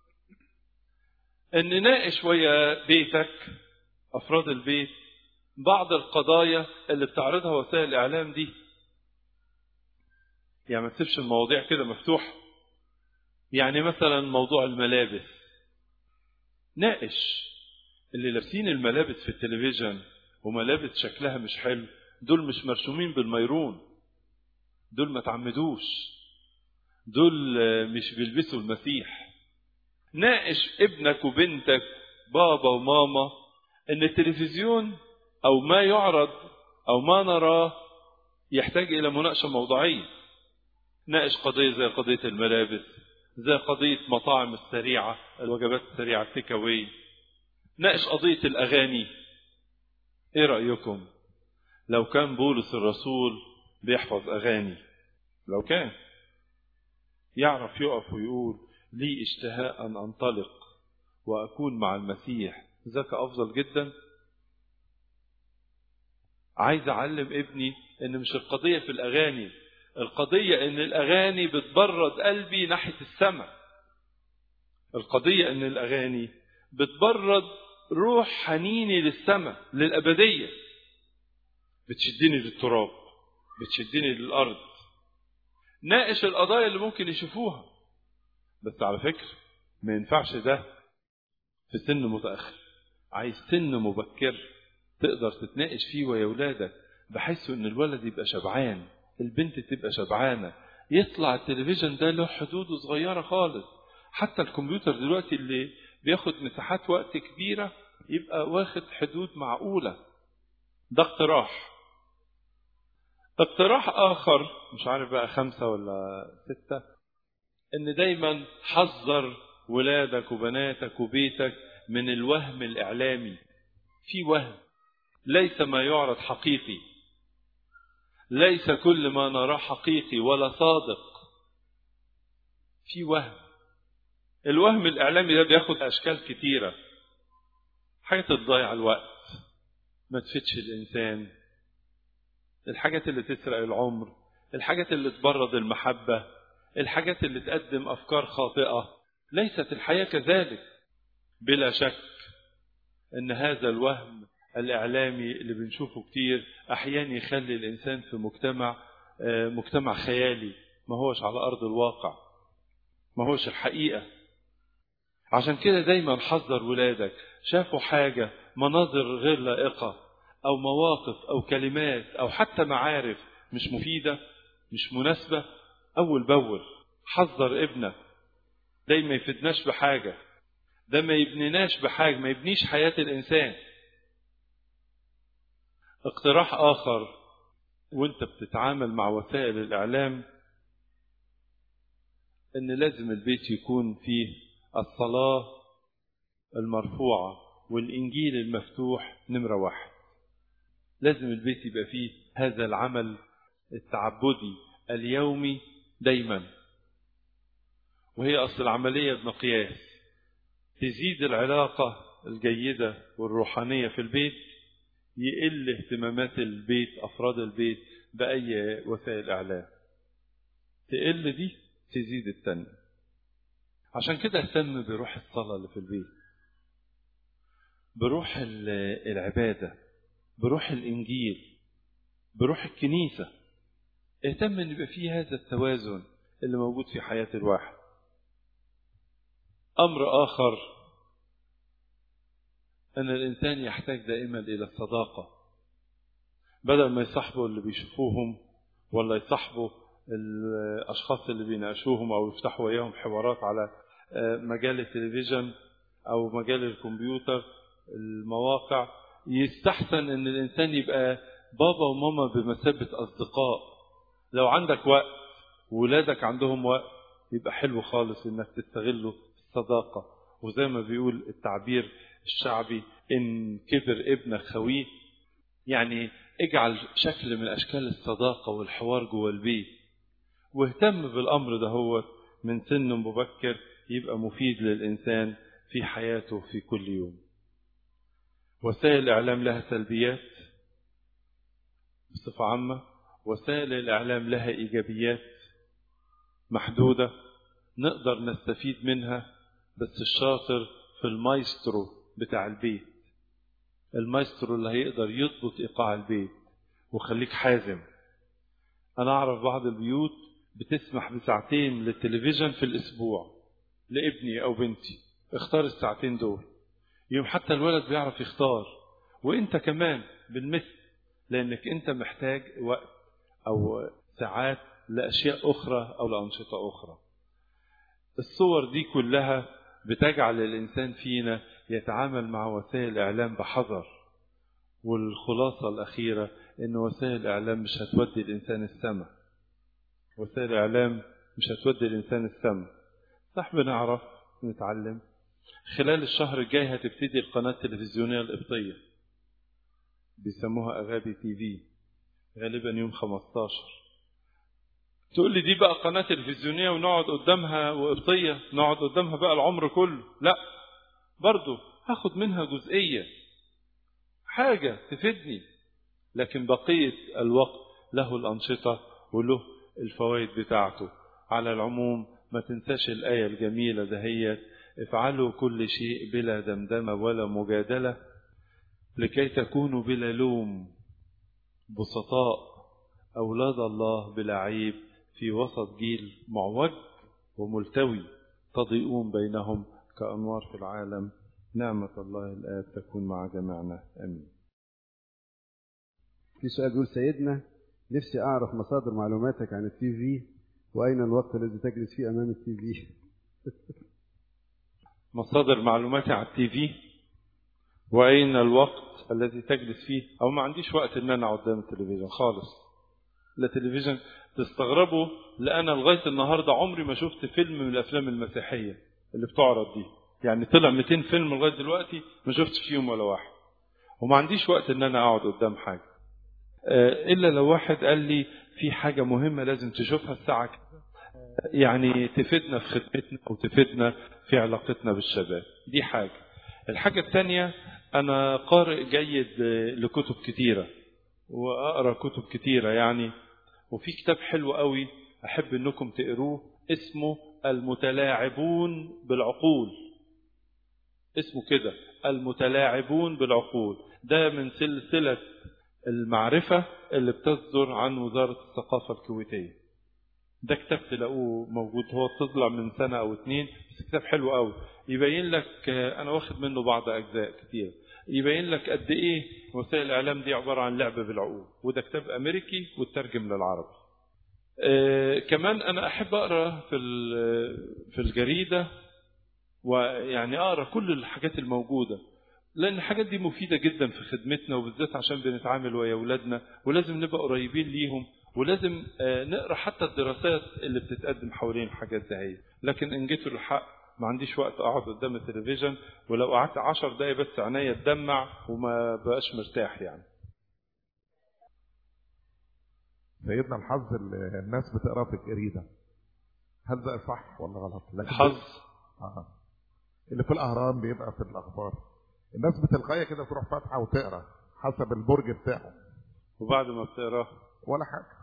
ان نناقش ويا بيتك افراد البيت بعض القضايا اللي بتعرضها وسائل الاعلام دي يعني ما تسيبش المواضيع كده مفتوحه يعني مثلا موضوع الملابس ناقش اللي لابسين الملابس في التلفزيون وملابس شكلها مش حلو دول مش مرسومين بالميرون دول ما تعمدوش دول مش بيلبسوا المسيح ناقش ابنك وبنتك بابا وماما ان التلفزيون او ما يعرض او ما نراه يحتاج الى مناقشه موضوعيه ناقش قضيه زي قضيه الملابس زي قضية مطاعم السريعة الوجبات السريعة التيك أواي ناقش قضية الأغاني إيه رأيكم لو كان بولس الرسول بيحفظ أغاني لو كان يعرف يقف ويقول لي اشتهاء أن أنطلق وأكون مع المسيح ذاك أفضل جدا عايز أعلم ابني إن مش القضية في الأغاني القضية إن الأغاني بتبرد قلبي ناحية السماء القضية إن الأغاني بتبرد روح حنيني للسماء للأبدية بتشدني للتراب بتشدني للأرض ناقش القضايا اللي ممكن يشوفوها بس على فكرة ما ينفعش ده في سن متأخر عايز سن مبكر تقدر تتناقش فيه ويا ولادك بحيث ان الولد يبقى شبعان البنت تبقى شبعانة يطلع التلفزيون ده له حدوده صغيرة خالص حتى الكمبيوتر دلوقتي اللي بياخد مساحات وقت كبيرة يبقى واخد حدود معقولة ده اقتراح اقتراح آخر مش عارف بقى خمسة ولا ستة إن دايما حذر ولادك وبناتك وبيتك من الوهم الإعلامي في وهم ليس ما يعرض حقيقي ليس كل ما نراه حقيقي ولا صادق في وهم الوهم الإعلامي ده بياخد أشكال كتيرة حاجة تضيع الوقت ما تفتش الإنسان الحاجات اللي تسرق العمر الحاجات اللي تبرد المحبة الحاجات اللي تقدم أفكار خاطئة ليست الحياة كذلك بلا شك أن هذا الوهم الإعلامي اللي بنشوفه كتير أحيانا يخلي الإنسان في مجتمع مجتمع خيالي ما هوش على أرض الواقع ما هوش الحقيقة عشان كده دايما حذر ولادك شافوا حاجة مناظر غير لائقة أو مواقف أو كلمات أو حتى معارف مش مفيدة مش مناسبة أول بأول حذر ابنك ده ما يفيدناش بحاجة ده ما يبنيناش بحاجة ما يبنيش حياة الإنسان اقتراح آخر وانت بتتعامل مع وسائل الإعلام ان لازم البيت يكون فيه الصلاة المرفوعة والإنجيل المفتوح نمرة واحد لازم البيت يبقى فيه هذا العمل التعبدي اليومي دايما وهي أصل العملية بمقياس تزيد العلاقة الجيدة والروحانية في البيت يقل اهتمامات البيت أفراد البيت بأي وسائل إعلام تقل دي تزيد التانية عشان كده اهتم بروح الصلاة اللي في البيت بروح العبادة بروح الإنجيل بروح الكنيسة اهتم ان يبقى فيه هذا التوازن اللي موجود في حياة الواحد أمر آخر أن الإنسان يحتاج دائما إلى الصداقة بدل ما يصاحبوا اللي بيشوفوهم ولا يصاحبوا الأشخاص اللي بيناقشوهم أو يفتحوا وياهم حوارات على مجال التلفزيون أو مجال الكمبيوتر المواقع يستحسن أن الإنسان يبقى بابا وماما بمثابة أصدقاء لو عندك وقت وولادك عندهم وقت يبقى حلو خالص انك تستغله الصداقة وزي ما بيقول التعبير الشعبي ان كبر ابنك خويه يعني اجعل شكل من اشكال الصداقة والحوار جوه البيت واهتم بالامر ده هو من سن مبكر يبقى مفيد للانسان في حياته في كل يوم وسائل الاعلام لها سلبيات بصفة عامة وسائل الإعلام لها إيجابيات محدودة نقدر نستفيد منها بس الشاطر في المايسترو بتاع البيت المايسترو اللي هيقدر يضبط إيقاع البيت وخليك حازم أنا أعرف بعض البيوت بتسمح بساعتين للتلفزيون في الأسبوع لابني أو بنتي اختار الساعتين دول يوم حتى الولد بيعرف يختار وانت كمان بالمثل لانك انت محتاج وقت أو ساعات لأشياء أخرى أو لأنشطة أخرى الصور دي كلها بتجعل الإنسان فينا يتعامل مع وسائل الإعلام بحذر والخلاصة الأخيرة إن وسائل الإعلام مش هتودي الإنسان السماء وسائل الإعلام مش هتودي الإنسان السماء صح بنعرف نتعلم خلال الشهر الجاي هتبتدي القناة التلفزيونية القبطية بيسموها أغابي تي في غالبا يوم 15 تقول لي دي بقى قناة تلفزيونية ونقعد قدامها وقبطية نقعد قدامها بقى العمر كله لا برضو هاخد منها جزئية حاجة تفيدني لكن بقية الوقت له الأنشطة وله الفوائد بتاعته على العموم ما تنساش الآية الجميلة دهيت افعلوا كل شيء بلا دمدمة ولا مجادلة لكي تكونوا بلا لوم بسطاء أولاد الله بلا عيب في وسط جيل معوج وملتوي تضيئون بينهم كأنوار في العالم نعمة الله الآب تكون مع جميعنا آمين في سؤال بيقول سيدنا نفسي أعرف مصادر معلوماتك عن التي في وأين الوقت الذي تجلس فيه أمام التي في مصادر معلوماتي على التي في وأين الوقت الذي تجلس فيه أو ما عنديش وقت إن أنا قدام التلفزيون خالص لا تلفزيون تستغربوا لأنا لغاية النهاردة عمري ما شفت فيلم من الأفلام المسيحية اللي بتعرض دي يعني طلع 200 فيلم لغاية دلوقتي ما شفتش فيهم ولا واحد وما عنديش وقت إن أنا أقعد قدام حاجة إلا لو واحد قال لي في حاجة مهمة لازم تشوفها الساعة كده يعني تفيدنا في خدمتنا أو تفيدنا في علاقتنا بالشباب دي حاجة الحاجة الثانية أنا قارئ جيد لكتب كتيرة وأقرأ كتب كتيرة يعني وفي كتاب حلو قوي أحب أنكم تقروه اسمه المتلاعبون بالعقول اسمه كده المتلاعبون بالعقول ده من سلسلة المعرفة اللي بتصدر عن وزارة الثقافة الكويتية ده كتاب تلاقوه موجود هو طلع من سنة أو اتنين بس كتاب حلو قوي يبين لك أنا واخد منه بعض أجزاء كتير يبين لك قد إيه وسائل الإعلام دي عبارة عن لعبة بالعقول وده كتاب أمريكي وترجم للعربي آه كمان أنا أحب أقرأ في في الجريدة ويعني أقرأ كل الحاجات الموجودة لأن الحاجات دي مفيدة جدا في خدمتنا وبالذات عشان بنتعامل ويا أولادنا ولازم نبقى قريبين ليهم ولازم نقرا حتى الدراسات اللي بتتقدم حوالين الحاجات دي لكن ان جيت الحق ما عنديش وقت اقعد قدام التلفزيون ولو قعدت عشر دقايق بس عينيا تدمع وما بقاش مرتاح يعني سيدنا الحظ اللي الناس بتقراه في الجريده هل ده صح ولا غلط؟ الحظ آه. اللي في الاهرام بيبقى في الاخبار الناس بتلقائيه كده تروح فاتحه وتقرا حسب البرج بتاعه وبعد ما بتقراه ولا حاجه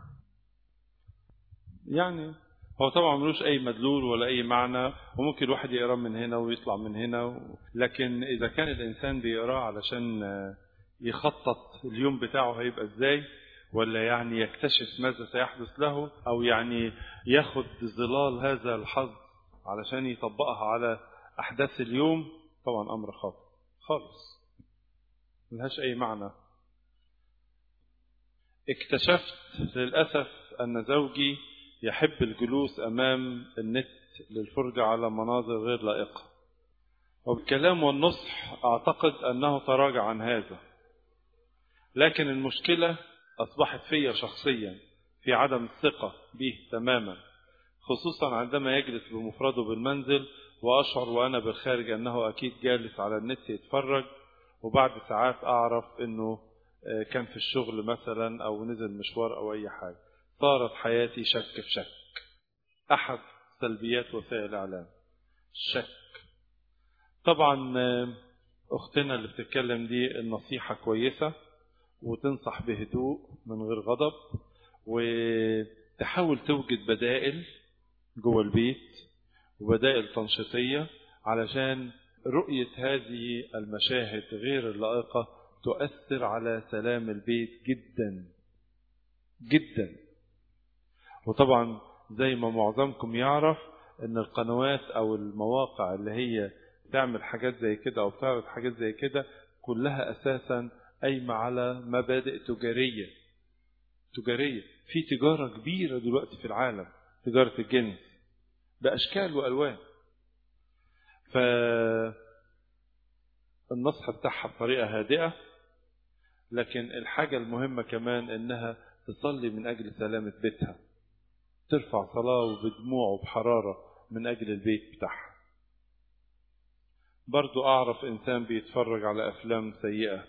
يعني هو طبعا ملوش اي مدلول ولا اي معنى وممكن الواحد يقراه من هنا ويطلع من هنا و... لكن اذا كان الانسان بيقراه علشان يخطط اليوم بتاعه هيبقى ازاي ولا يعني يكتشف ماذا سيحدث له او يعني ياخد ظلال هذا الحظ علشان يطبقها على احداث اليوم طبعا امر خاطئ خالص ملهاش اي معنى اكتشفت للاسف ان زوجي يحب الجلوس أمام النت للفرجة على مناظر غير لائقة وبالكلام والنصح أعتقد أنه تراجع عن هذا لكن المشكلة أصبحت فيا شخصيا في عدم الثقة به تماما خصوصا عندما يجلس بمفرده بالمنزل وأشعر وأنا بالخارج أنه أكيد جالس على النت يتفرج وبعد ساعات أعرف أنه كان في الشغل مثلا أو نزل مشوار أو أي حاجة صارت حياتي شك في شك أحد سلبيات وسائل الإعلام الشك طبعا أختنا اللي بتتكلم دي النصيحة كويسة وتنصح بهدوء من غير غضب وتحاول توجد بدائل جوه البيت وبدائل تنشيطية علشان رؤية هذه المشاهد غير اللائقة تؤثر على سلام البيت جدا جدا وطبعا زي ما معظمكم يعرف ان القنوات او المواقع اللي هي تعمل حاجات زي كده او بتعرض حاجات زي كده كلها اساسا قايمه على مبادئ تجاريه تجاريه في تجاره كبيره دلوقتي في العالم تجاره الجنس باشكال والوان ف النصح بتاعها بطريقه هادئه لكن الحاجه المهمه كمان انها تصلي من اجل سلامه بيتها ترفع صلاة وبدموع وبحرارة من أجل البيت بتاعها برضو أعرف إنسان بيتفرج على أفلام سيئة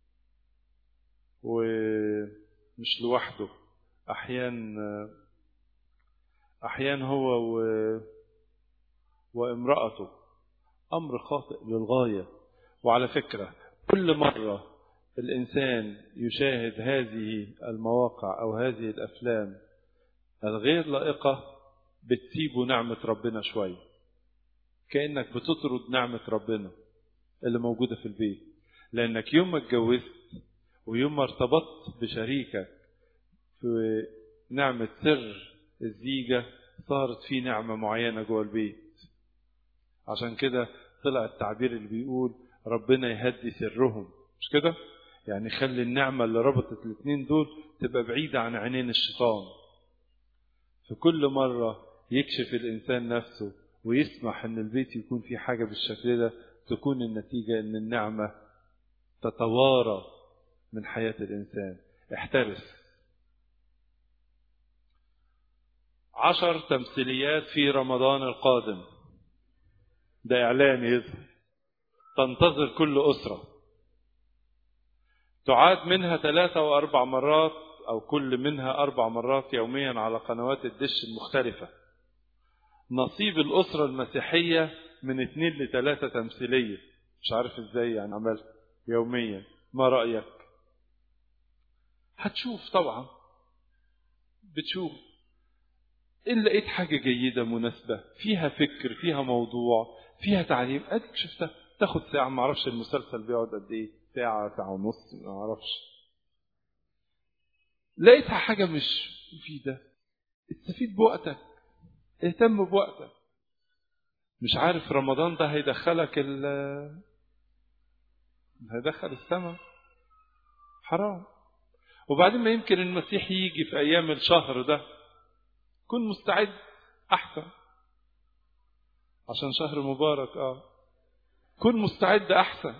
ومش لوحده أحيان أحيان هو و... وامرأته أمر خاطئ للغاية وعلى فكرة كل مرة الإنسان يشاهد هذه المواقع أو هذه الأفلام الغير لائقة بتسيبه نعمة ربنا شوية كأنك بتطرد نعمة ربنا اللي موجودة في البيت لأنك يوم ما اتجوزت ويوم ما ارتبطت بشريكك في نعمة سر الزيجة صارت في نعمة معينة جوه البيت عشان كده طلع التعبير اللي بيقول ربنا يهدي سرهم مش كده يعني خلي النعمة اللي ربطت الاثنين دول تبقى بعيدة عن عينين الشيطان في كل مرة يكشف الإنسان نفسه ويسمح أن البيت يكون في حاجة بالشكل ده تكون النتيجة أن النعمة تتوارى من حياة الإنسان احترس عشر تمثيليات في رمضان القادم ده إعلان يظهر تنتظر كل أسرة تعاد منها ثلاثة وأربع مرات أو كل منها أربع مرات يوميا على قنوات الدش المختلفة نصيب الأسرة المسيحية من اثنين لثلاثة تمثيلية مش عارف ازاي يعني عملت يوميا ما رأيك هتشوف طبعا بتشوف إن لقيت حاجة جيدة مناسبة فيها فكر فيها موضوع فيها تعليم أديك شفتها تاخد ساعة ما اعرفش المسلسل بيقعد قد إيه ساعة ساعة ونص ما اعرفش لقيتها حاجة مش مفيدة استفيد بوقتك اهتم بوقتك مش عارف رمضان ده هيدخلك ال هيدخل السماء حرام وبعدين ما يمكن المسيح يجي في أيام الشهر ده كن مستعد أحسن عشان شهر مبارك اه كن مستعد أحسن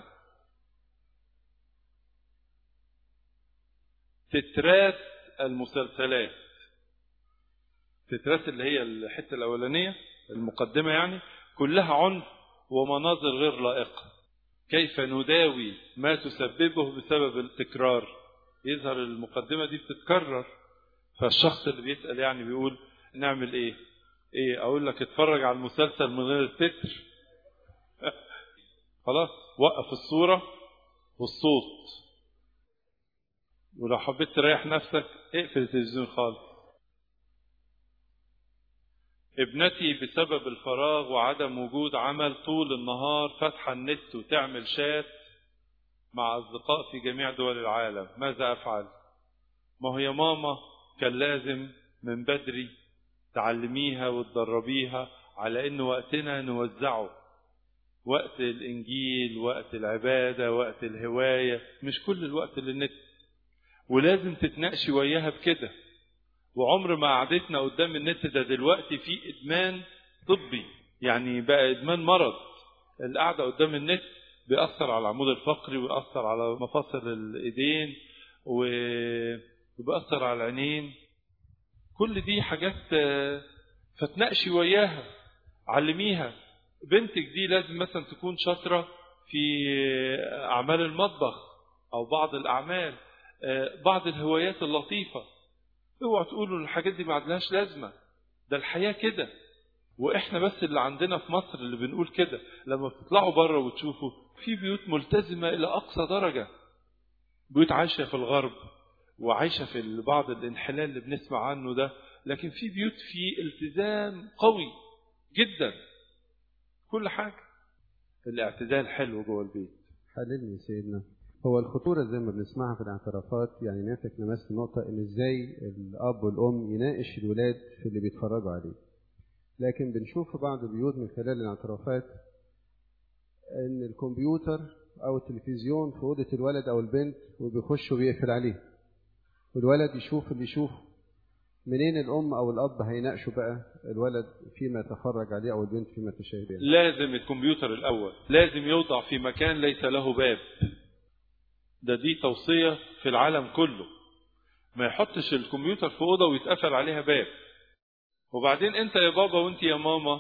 تترات المسلسلات تترات اللي هي الحتة الأولانية المقدمة يعني كلها عنف ومناظر غير لائقة كيف نداوي ما تسببه بسبب التكرار يظهر المقدمة دي بتتكرر فالشخص اللي بيسأل يعني بيقول نعمل ايه ايه اقول لك اتفرج على المسلسل من غير التتر خلاص وقف الصورة والصوت ولو حبيت تريح نفسك اقفل التلفزيون خالص ابنتي بسبب الفراغ وعدم وجود عمل طول النهار فاتحة النت وتعمل شات مع أصدقاء في جميع دول العالم ماذا أفعل ما هو يا ماما كان لازم من بدري تعلميها وتدربيها على ان وقتنا نوزعه وقت الانجيل وقت العبادة وقت الهواية مش كل الوقت للنت ولازم تتناقشي وياها بكده وعمر ما قعدتنا قدام النت ده دلوقتي في ادمان طبي يعني بقى ادمان مرض القعدة قدام النت بيأثر على العمود الفقري ويأثر على مفاصل الايدين وبيأثر على العينين كل دي حاجات فتناقشي وياها علميها بنتك دي لازم مثلا تكون شاطرة في أعمال المطبخ أو بعض الأعمال بعض الهوايات اللطيفة اوعوا تقولوا الحاجات دي ما عندهاش لازمة ده الحياة كده واحنا بس اللي عندنا في مصر اللي بنقول كده لما بتطلعوا بره وتشوفوا في بيوت ملتزمة إلى أقصى درجة بيوت عايشة في الغرب وعايشة في بعض الانحلال اللي بنسمع عنه ده لكن في بيوت في التزام قوي جدا كل حاجة الاعتدال حلو جوه البيت حللني سيدنا هو الخطورة زي ما بنسمعها في الاعترافات يعني ناتك لمست نقطة إن إزاي الأب والأم يناقش الولاد في اللي بيتفرجوا عليه لكن بنشوف في بعض البيوت من خلال الاعترافات إن الكمبيوتر أو التلفزيون في أوضة الولد أو البنت وبيخش وبيقفل عليه والولد يشوف اللي يشوفه منين الأم أو الأب هيناقشوا بقى الولد فيما يتفرج عليه أو البنت فيما تشاهد عليه لازم الكمبيوتر الأول لازم يوضع في مكان ليس له باب ده دي توصية في العالم كله ما يحطش الكمبيوتر في أوضة ويتقفل عليها باب وبعدين أنت يا بابا وأنت يا ماما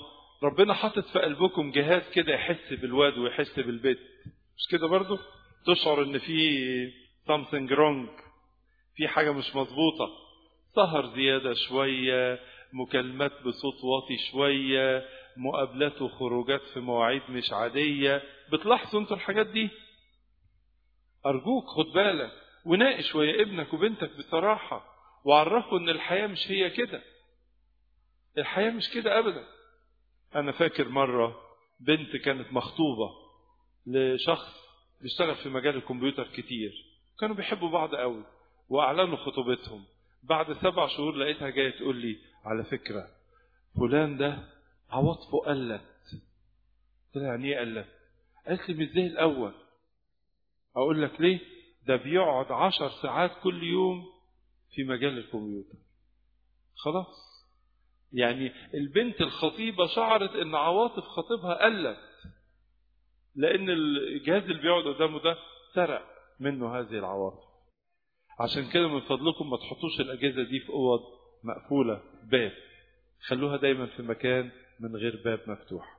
ربنا حاطط في قلبكم جهاز كده يحس بالواد ويحس بالبيت مش كده برضو تشعر ان في something wrong في حاجة مش مظبوطة سهر زيادة شوية مكالمات بصوت واطي شوية مقابلات وخروجات في مواعيد مش عادية بتلاحظوا انتوا الحاجات دي أرجوك خد بالك وناقش ويا ابنك وبنتك بصراحة وعرفه ان الحياة مش هي كده الحياة مش كده أبدا أنا فاكر مرة بنت كانت مخطوبة لشخص بيشتغل في مجال الكمبيوتر كتير كانوا بيحبوا بعض قوي وأعلنوا خطوبتهم بعد سبع شهور لقيتها جاية تقول لي على فكرة فلان ده عواطفه قلت قلت لها يعني ايه قلت؟ قالت لي مش زي الأول أقول لك ليه؟ ده بيقعد عشر ساعات كل يوم في مجال الكمبيوتر خلاص يعني البنت الخطيبة شعرت ان عواطف خطيبها قلت لان الجهاز اللي بيقعد قدامه ده سرق منه هذه العواطف عشان كده من فضلكم ما تحطوش الاجهزه دي في اوض مقفوله باب خلوها دايما في مكان من غير باب مفتوح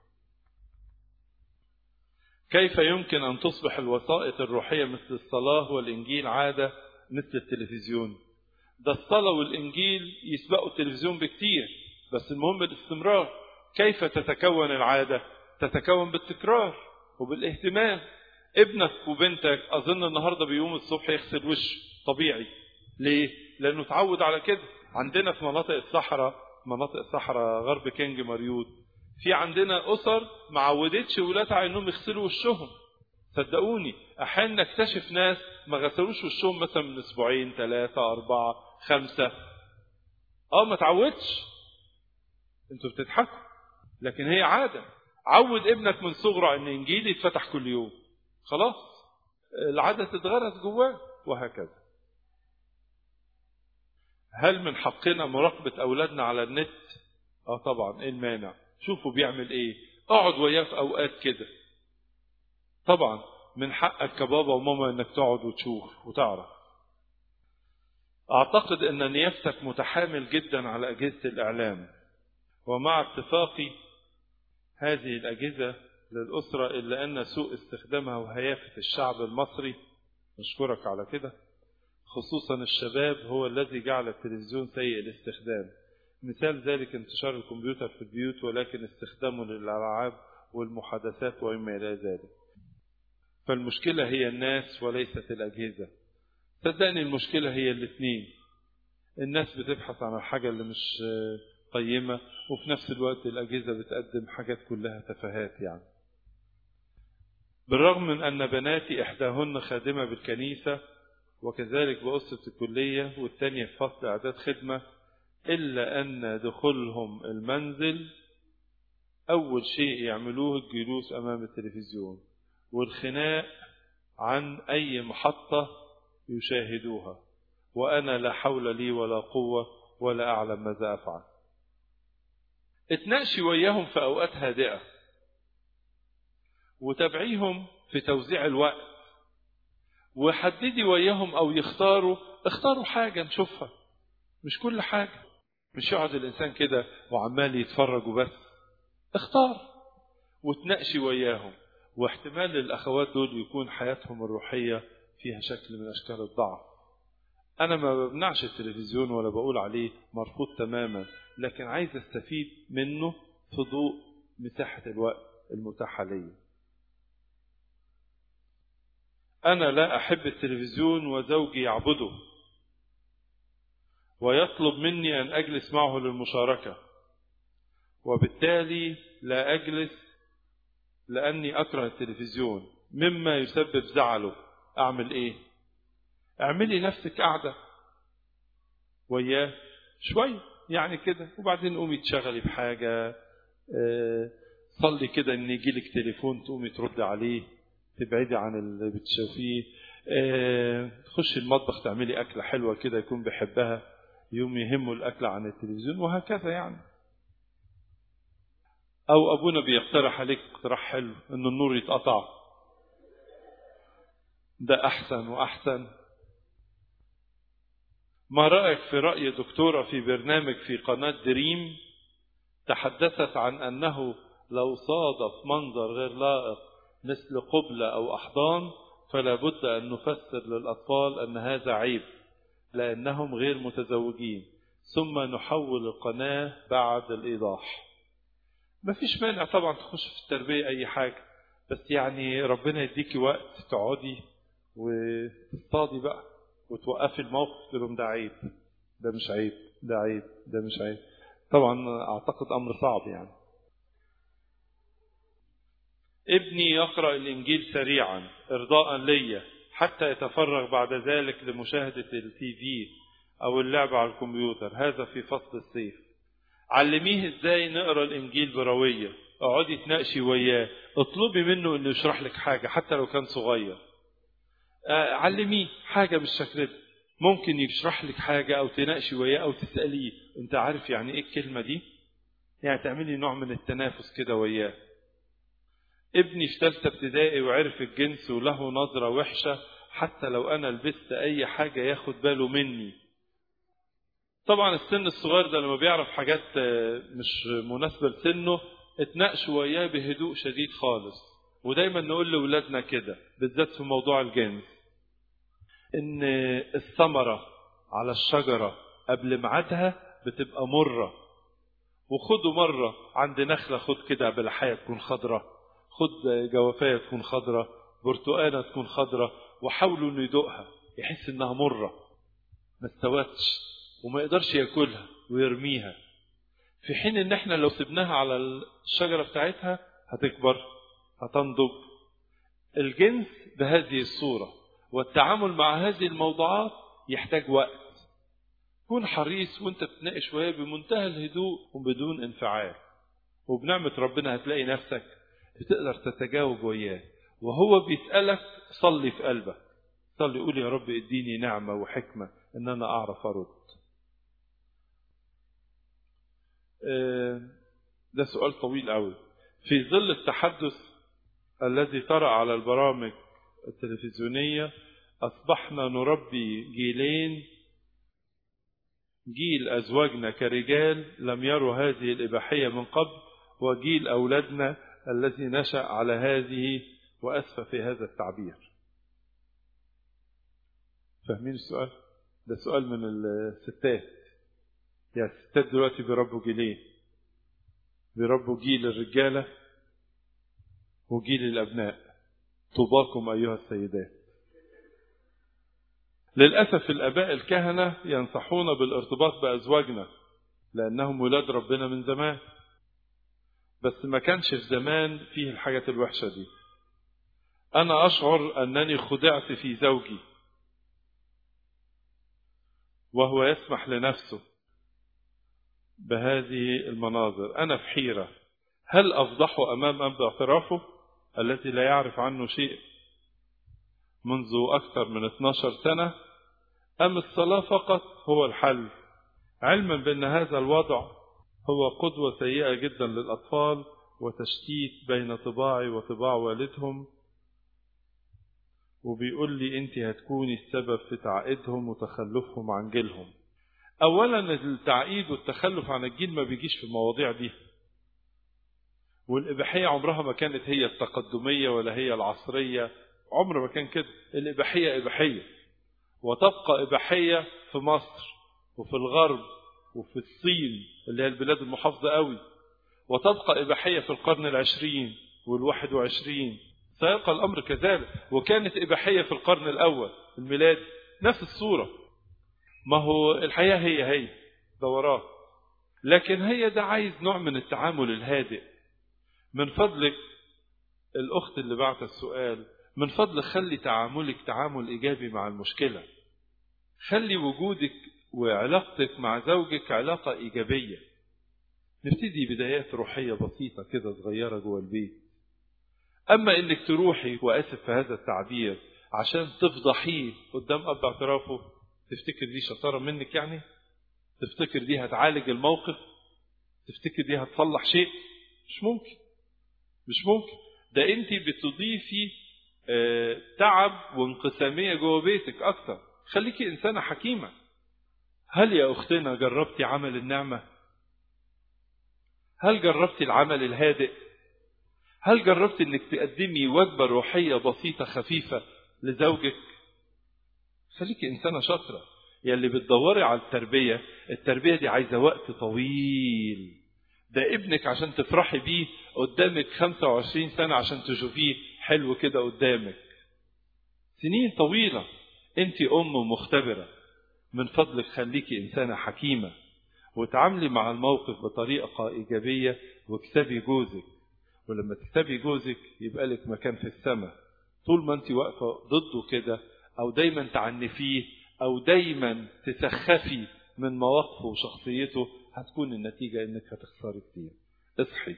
كيف يمكن ان تصبح الوسائط الروحيه مثل الصلاه والانجيل عاده مثل التلفزيون ده الصلاه والانجيل يسبقوا التلفزيون بكتير بس المهم الاستمرار كيف تتكون العادة تتكون بالتكرار وبالاهتمام ابنك وبنتك أظن النهاردة بيقوم الصبح يغسل وشه طبيعي ليه؟ لأنه اتعود على كده عندنا في مناطق الصحراء مناطق الصحراء غرب كينج مريوط في عندنا أسر ما عودتش ولادها على انهم يغسلوا وشهم صدقوني أحيانا نكتشف ناس ما غسلوش وشهم مثلا من أسبوعين ثلاثة أربعة خمسة اه ما تعودش انتوا بتضحكوا لكن هي عادة عود ابنك من صغره ان انجيل يتفتح كل يوم خلاص العادة تتغرس جواه وهكذا هل من حقنا مراقبة أولادنا على النت؟ اه طبعا ايه المانع؟ شوفوا بيعمل ايه؟ اقعد وياه في أوقات كده طبعا من حقك كبابا وماما انك تقعد وتشوف وتعرف اعتقد ان نيافتك متحامل جدا على اجهزه الاعلام ومع اتفاق هذه الاجهزه للاسره الا ان سوء استخدامها وهيافه الشعب المصري نشكرك على كده خصوصا الشباب هو الذي جعل التلفزيون سيء الاستخدام مثال ذلك انتشار الكمبيوتر في البيوت ولكن استخدامه للالعاب والمحادثات وما الى ذلك فالمشكله هي الناس وليست الاجهزه صدقني المشكلة هي الاثنين الناس بتبحث عن الحاجة اللي مش قيمة وفي نفس الوقت الأجهزة بتقدم حاجات كلها تفاهات يعني بالرغم من أن بناتي إحداهن خادمة بالكنيسة وكذلك بأسرة الكلية والثانية في فصل إعداد خدمة إلا أن دخولهم المنزل أول شيء يعملوه الجلوس أمام التلفزيون والخناق عن أي محطة يشاهدوها وأنا لا حول لي ولا قوة ولا أعلم ماذا أفعل اتناقشي وياهم في أوقات هادئة وتابعيهم في توزيع الوقت وحددي وياهم أو يختاروا اختاروا حاجة نشوفها مش كل حاجة مش يقعد الإنسان كده وعمال يتفرج وبس اختار وتناقشي وياهم واحتمال الأخوات دول يكون حياتهم الروحية فيها شكل من أشكال الضعف أنا ما بمنعش التلفزيون ولا بقول عليه مرفوض تماما لكن عايز استفيد منه في ضوء مساحة الوقت المتاحة لي أنا لا أحب التلفزيون وزوجي يعبده ويطلب مني أن أجلس معه للمشاركة وبالتالي لا أجلس لأني أكره التلفزيون مما يسبب زعله أعمل إيه اعملي نفسك قاعدة وياه شوي يعني كده وبعدين قومي تشغلي بحاجة اه صلي كده ان يجيلك تليفون تقومي تردي عليه تبعدي عن اللي بتشوفيه اه تخشي المطبخ تعملي أكلة حلوة كده يكون بيحبها يوم يهمه الأكل عن التلفزيون وهكذا يعني أو أبونا بيقترح عليك اقتراح حلو إن النور يتقطع ده أحسن وأحسن ما رأيك في رأي دكتورة في برنامج في قناة دريم تحدثت عن أنه لو صادف منظر غير لائق مثل قبلة أو أحضان فلا بد أن نفسر للأطفال أن هذا عيب لأنهم غير متزوجين ثم نحول القناة بعد الإيضاح ما فيش مانع طبعا تخش في التربية أي حاجة بس يعني ربنا يديكي وقت تقعدي وتصطادي بقى وتوقفي الموقف تقول لهم ده عيب ده مش عيب ده عيب ده مش عيب طبعا أعتقد أمر صعب يعني ابني يقرأ الإنجيل سريعا إرضاء لي حتى يتفرغ بعد ذلك لمشاهدة التي في أو اللعب على الكمبيوتر هذا في فصل الصيف علميه ازاي نقرا الانجيل برويه اقعدي تناقشي وياه اطلبي منه انه يشرح لك حاجه حتى لو كان صغير آه، علميه حاجه بالشكل ده ممكن يشرح لك حاجه او تناقشي وياه او تساليه انت عارف يعني ايه الكلمه دي يعني تعملي نوع من التنافس كده وياه ابني في ثالثه ابتدائي وعرف الجنس وله نظره وحشه حتى لو انا لبست اي حاجه ياخد باله مني طبعا السن الصغير ده لما بيعرف حاجات آه، مش مناسبة لسنه اتناقشوا وياه بهدوء شديد خالص ودايما نقول لأولادنا كده بالذات في موضوع الجنس ان الثمرة على الشجرة قبل ميعادها بتبقى مرة وخدوا مرة عند نخلة خد كده بلحية تكون خضرة خد جوافية تكون خضرة برتقانة تكون خضرة وحاولوا انه يدوقها يحس انها مرة ما استوتش وما يقدرش ياكلها ويرميها في حين ان احنا لو سبناها على الشجرة بتاعتها هتكبر هتنضج الجنس بهذه الصورة والتعامل مع هذه الموضوعات يحتاج وقت كون حريص وانت بتناقش وهي بمنتهى الهدوء وبدون انفعال وبنعمة ربنا هتلاقي نفسك بتقدر تتجاوب وياه وهو بيسألك صلي في قلبك صلي قول يا رب اديني نعمة وحكمة ان انا اعرف ارد ده سؤال طويل قوي في ظل التحدث الذي طرأ على البرامج التلفزيونية أصبحنا نربي جيلين جيل أزواجنا كرجال لم يروا هذه الإباحية من قبل وجيل أولادنا الذي نشأ على هذه وأسفة في هذا التعبير فاهمين السؤال؟ ده سؤال من الستات يعني الستات دلوقتي بيربوا جيلين بيربوا جيل الرجالة وجيل الأبناء طوباكم أيها السيدات للأسف الآباء الكهنة ينصحون بالارتباط بأزواجنا لأنهم ولاد ربنا من زمان بس ما كانش في زمان فيه الحاجات الوحشة دي أنا أشعر أنني خدعت في زوجي وهو يسمح لنفسه بهذه المناظر أنا في حيرة هل أفضحه أمام أب اعترافه التي لا يعرف عنه شيء منذ أكثر من 12 سنة أم الصلاة فقط هو الحل علما بأن هذا الوضع هو قدوة سيئة جدا للأطفال وتشتيت بين طباعي وطباع والدهم وبيقول لي أنت هتكوني السبب في تعقيدهم وتخلفهم عن جيلهم أولا التعقيد والتخلف عن الجيل ما بيجيش في المواضيع دي والإباحية عمرها ما كانت هي التقدمية ولا هي العصرية عمر ما كان كده الإباحية إباحية وتبقى إباحية في مصر وفي الغرب وفي الصين اللي هي البلاد المحافظة قوي وتبقى إباحية في القرن العشرين والواحد وعشرين سيبقى الأمر كذلك وكانت إباحية في القرن الأول الميلادي نفس الصورة ما هو الحياة هي هي دورات لكن هي ده عايز نوع من التعامل الهادئ من فضلك الأخت اللي بعت السؤال من فضلك خلي تعاملك تعامل إيجابي مع المشكلة خلي وجودك وعلاقتك مع زوجك علاقة إيجابية نبتدي بدايات روحية بسيطة كده صغيرة جوه البيت أما إنك تروحي وأسف في هذا التعبير عشان تفضحيه قدام أب اعترافه تفتكر دي شطارة منك يعني تفتكر دي هتعالج الموقف تفتكر دي هتصلح شيء مش ممكن مش ممكن ده انت بتضيفي اه تعب وانقسامية جوه بيتك اكتر خليكي انسانة حكيمة هل يا اختنا جربتي عمل النعمة هل جربتي العمل الهادئ هل جربت انك تقدمي وجبة روحية بسيطة خفيفة لزوجك خليكي انسانة شاطرة يلي بتدوري على التربية التربية دي عايزة وقت طويل ده ابنك عشان تفرحي بيه قدامك 25 سنة عشان تشوفيه حلو كده قدامك سنين طويلة انت ام مختبرة من فضلك خليكي انسانة حكيمة وتعاملي مع الموقف بطريقة ايجابية واكسبي جوزك ولما تكسبي جوزك يبقى لك مكان في السماء طول ما انت واقفة ضده كده او دايما تعنفيه او دايما تسخفي من مواقفه وشخصيته هتكون النتيجة انك هتخسري كتير اصحي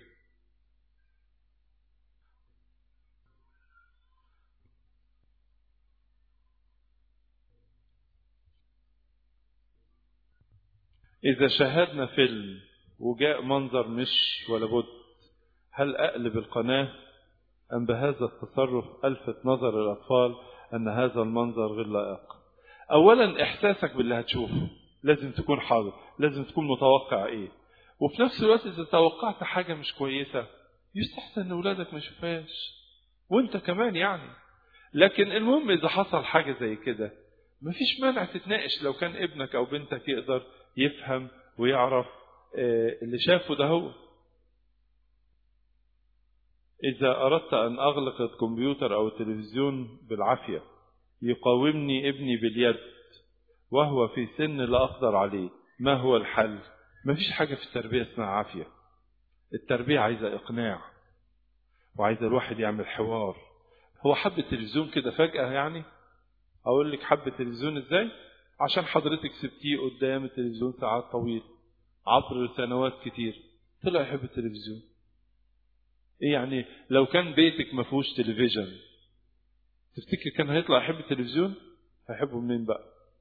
إذا شاهدنا فيلم وجاء منظر مش ولا بد هل أقلب القناة أم بهذا التصرف ألفت نظر الأطفال أن هذا المنظر غير لائق أولا إحساسك باللي هتشوفه لازم تكون حاضر لازم تكون متوقع إيه وفي نفس الوقت إذا توقعت حاجة مش كويسة يستحسن أن أولادك ما يشوفهاش وأنت كمان يعني لكن المهم إذا حصل حاجة زي كده مفيش مانع تتناقش لو كان ابنك أو بنتك يقدر يفهم ويعرف اللي شافه ده هو إذا أردت أن أغلق الكمبيوتر أو التلفزيون بالعافية يقاومني ابني باليد وهو في سن لا أقدر عليه ما هو الحل ما فيش حاجة في التربية اسمها عافية التربية عايزة إقناع وعايزة الواحد يعمل حوار هو حب التلفزيون كده فجأة يعني أقول لك حب التلفزيون إزاي عشان حضرتك سبتيه قدام التلفزيون ساعات طويلة عبر سنوات كتير طلع يحب التلفزيون ايه يعني لو كان بيتك ما فيهوش تلفزيون تفتكر كان هيطلع يحب التلفزيون هيحبه منين بقى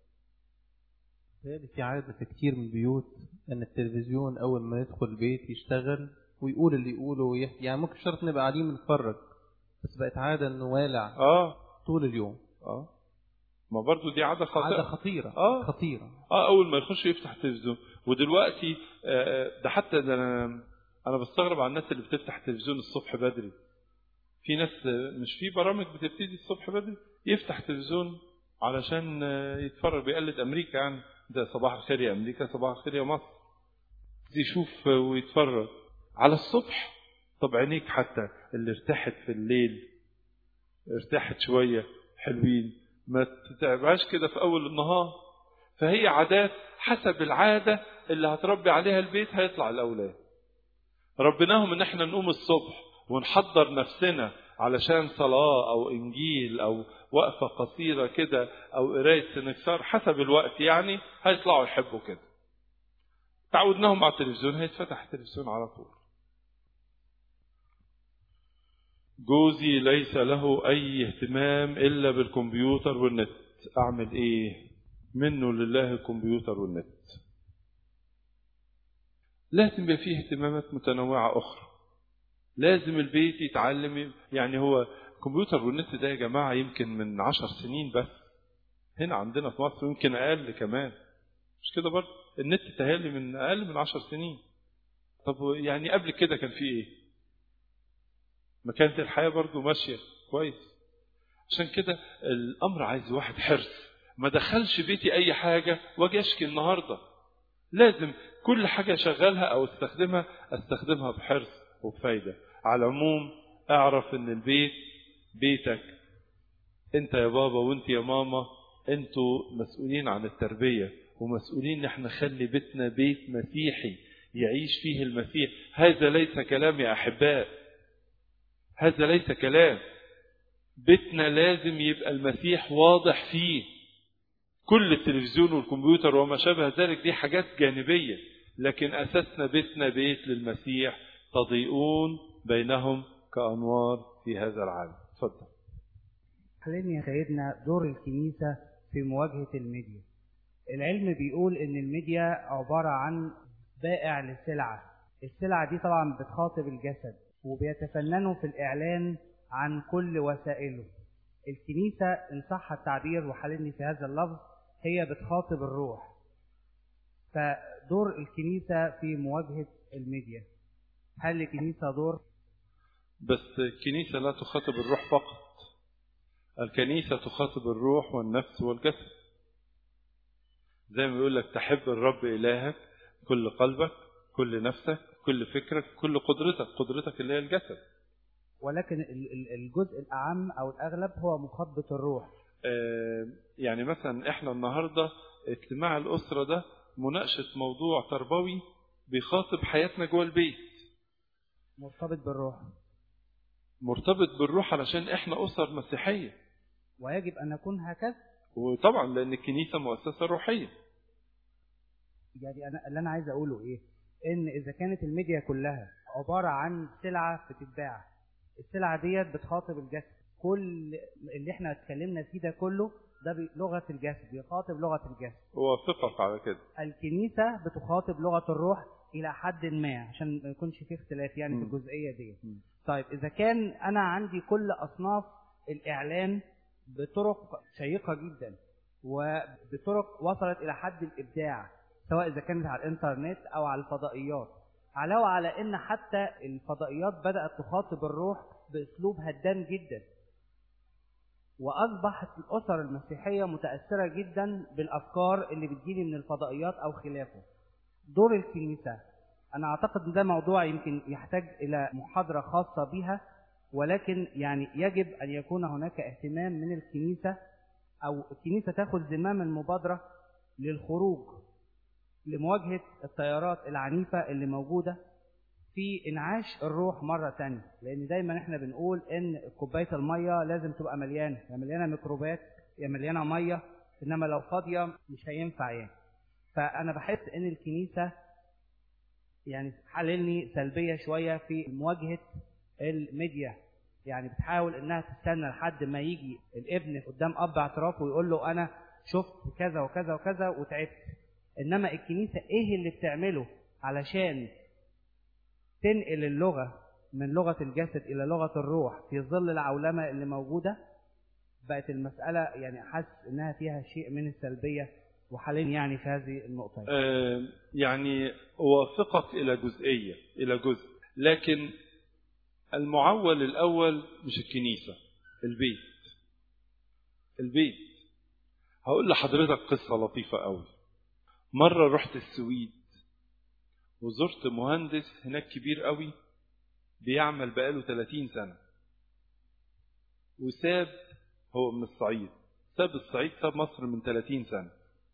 في عادة في كتير من البيوت ان التلفزيون اول ما يدخل البيت يشتغل ويقول اللي يقوله ويحكي يعني ممكن شرط نبقى قاعدين بنتفرج بس بقت عادة انه والع اه طول اليوم اه ما برضو دي عادة خاطئة عادة خطيرة آه. خطيرة اه اول ما يخش يفتح التلفزيون ودلوقتي آه ده حتى ده انا انا بستغرب على الناس اللي بتفتح التلفزيون الصبح بدري في ناس مش في برامج بتبتدي الصبح بدري يفتح تلفزيون علشان يتفرج بيقلد امريكا يعني ده صباح الخير يا امريكا صباح الخير يا مصر يشوف ويتفرج على الصبح طب عينيك حتى اللي ارتاحت في الليل ارتاحت شوية حلوين ما تتعبهاش كده في اول النهار فهي عادات حسب العادة اللي هتربي عليها البيت هيطلع الاولاد ربناهم ان احنا نقوم الصبح ونحضر نفسنا علشان صلاة او انجيل او وقفة قصيرة كده او قراية سنكسار حسب الوقت يعني هيطلعوا يحبوا كده تعودناهم على التلفزيون هيتفتح التلفزيون على طول جوزي ليس له اي اهتمام الا بالكمبيوتر والنت اعمل ايه منه لله الكمبيوتر والنت لازم يبقى فيه اهتمامات متنوعة أخرى لازم البيت يتعلم يعني هو الكمبيوتر والنت ده يا جماعة يمكن من عشر سنين بس هنا عندنا في مصر يمكن أقل كمان مش كده برضه النت تهالي من أقل من عشر سنين طب يعني قبل كده كان في إيه ما كانت الحياة برضه ماشية كويس عشان كده الأمر عايز واحد حرص ما دخلش بيتي أي حاجة واجي أشكي النهاردة لازم كل حاجة شغالها أو استخدمها استخدمها بحرص وبفايدة على العموم اعرف ان البيت بيتك انت يا بابا وانت يا ماما انتوا مسؤولين عن التربية ومسؤولين ان احنا نخلي بيتنا بيت مسيحي يعيش فيه المسيح هذا ليس كلام يا احباء هذا ليس كلام بيتنا لازم يبقى المسيح واضح فيه كل التلفزيون والكمبيوتر وما شابه ذلك دي حاجات جانبية لكن أساسنا بيتنا بيت للمسيح تضيئون بينهم كأنوار في هذا العالم تفضل علمني يا سيدنا دور الكنيسة في مواجهة الميديا العلم بيقول ان الميديا عبارة عن بائع لسلعة السلعة دي طبعا بتخاطب الجسد وبيتفننوا في الإعلان عن كل وسائله الكنيسة إن صح التعبير وحالني في هذا اللفظ هي بتخاطب الروح فدور الكنيسة في مواجهة الميديا هل الكنيسة دور بس الكنيسة لا تخاطب الروح فقط الكنيسة تخاطب الروح والنفس والجسد زي ما يقول لك تحب الرب إلهك كل قلبك كل نفسك كل فكرك كل قدرتك قدرتك اللي هي الجسد ولكن ال- ال- الجزء الأعم أو الأغلب هو مخاطبة الروح آه، يعني مثلا احنا النهارده اجتماع الأسرة ده مناقشة موضوع تربوي بيخاطب حياتنا جوه البيت مرتبط بالروح مرتبط بالروح علشان احنا أسر مسيحية ويجب أن نكون هكذا وطبعا لأن الكنيسة مؤسسة روحية يعني أنا اللي أنا عايز أقوله إيه إن إذا كانت الميديا كلها عبارة عن سلعة بتتباع السلعة ديت بتخاطب الجسد كل اللي احنا اتكلمنا فيه ده كله ده بلغة الجسد بيخاطب لغة الجسد وافقك على كده الكنيسة بتخاطب لغة الروح إلى حد ما عشان ما يكونش فيه اختلاف يعني في مم. الجزئية دي مم. طيب إذا كان أنا عندي كل أصناف الإعلام بطرق شيقة جدا وبطرق وصلت إلى حد الإبداع سواء إذا كانت على الإنترنت أو على الفضائيات علاوة على إن حتى الفضائيات بدأت تخاطب الروح بأسلوب هدام جدا وأصبحت الأسر المسيحية متأثرة جدا بالأفكار اللي بتجيلي من الفضائيات أو خلافه دور الكنيسة أنا أعتقد إن ده موضوع يمكن يحتاج إلى محاضرة خاصة بها ولكن يعني يجب أن يكون هناك اهتمام من الكنيسة أو الكنيسة تاخذ زمام المبادرة للخروج لمواجهة التيارات العنيفة اللي موجودة في انعاش الروح مرة تانية لأن دايما احنا بنقول إن كوباية المية لازم تبقى مليانة يا مليانة ميكروبات يا مليانة مية إنما لو فاضية مش هينفع يعني فأنا بحس إن الكنيسة يعني حللني سلبية شوية في مواجهة الميديا يعني بتحاول انها تستنى لحد ما يجي الابن قدام اب اعترافه ويقول له انا شفت كذا وكذا وكذا وتعبت انما الكنيسه ايه اللي بتعمله علشان تنقل اللغه من لغه الجسد الى لغه الروح في ظل العولمه اللي موجوده بقت المساله يعني حاسس انها فيها شيء من السلبيه وحاليا يعني في هذه النقطه آه، يعني أوافقك إلى جزئية إلى جزء لكن المعول الأول مش الكنيسة البيت البيت هقول لحضرتك قصة لطيفة قوي مرة رحت السويد وزرت مهندس هناك كبير قوي بيعمل بقاله 30 سنة وساب هو من الصعيد ساب الصعيد ساب مصر من 30 سنة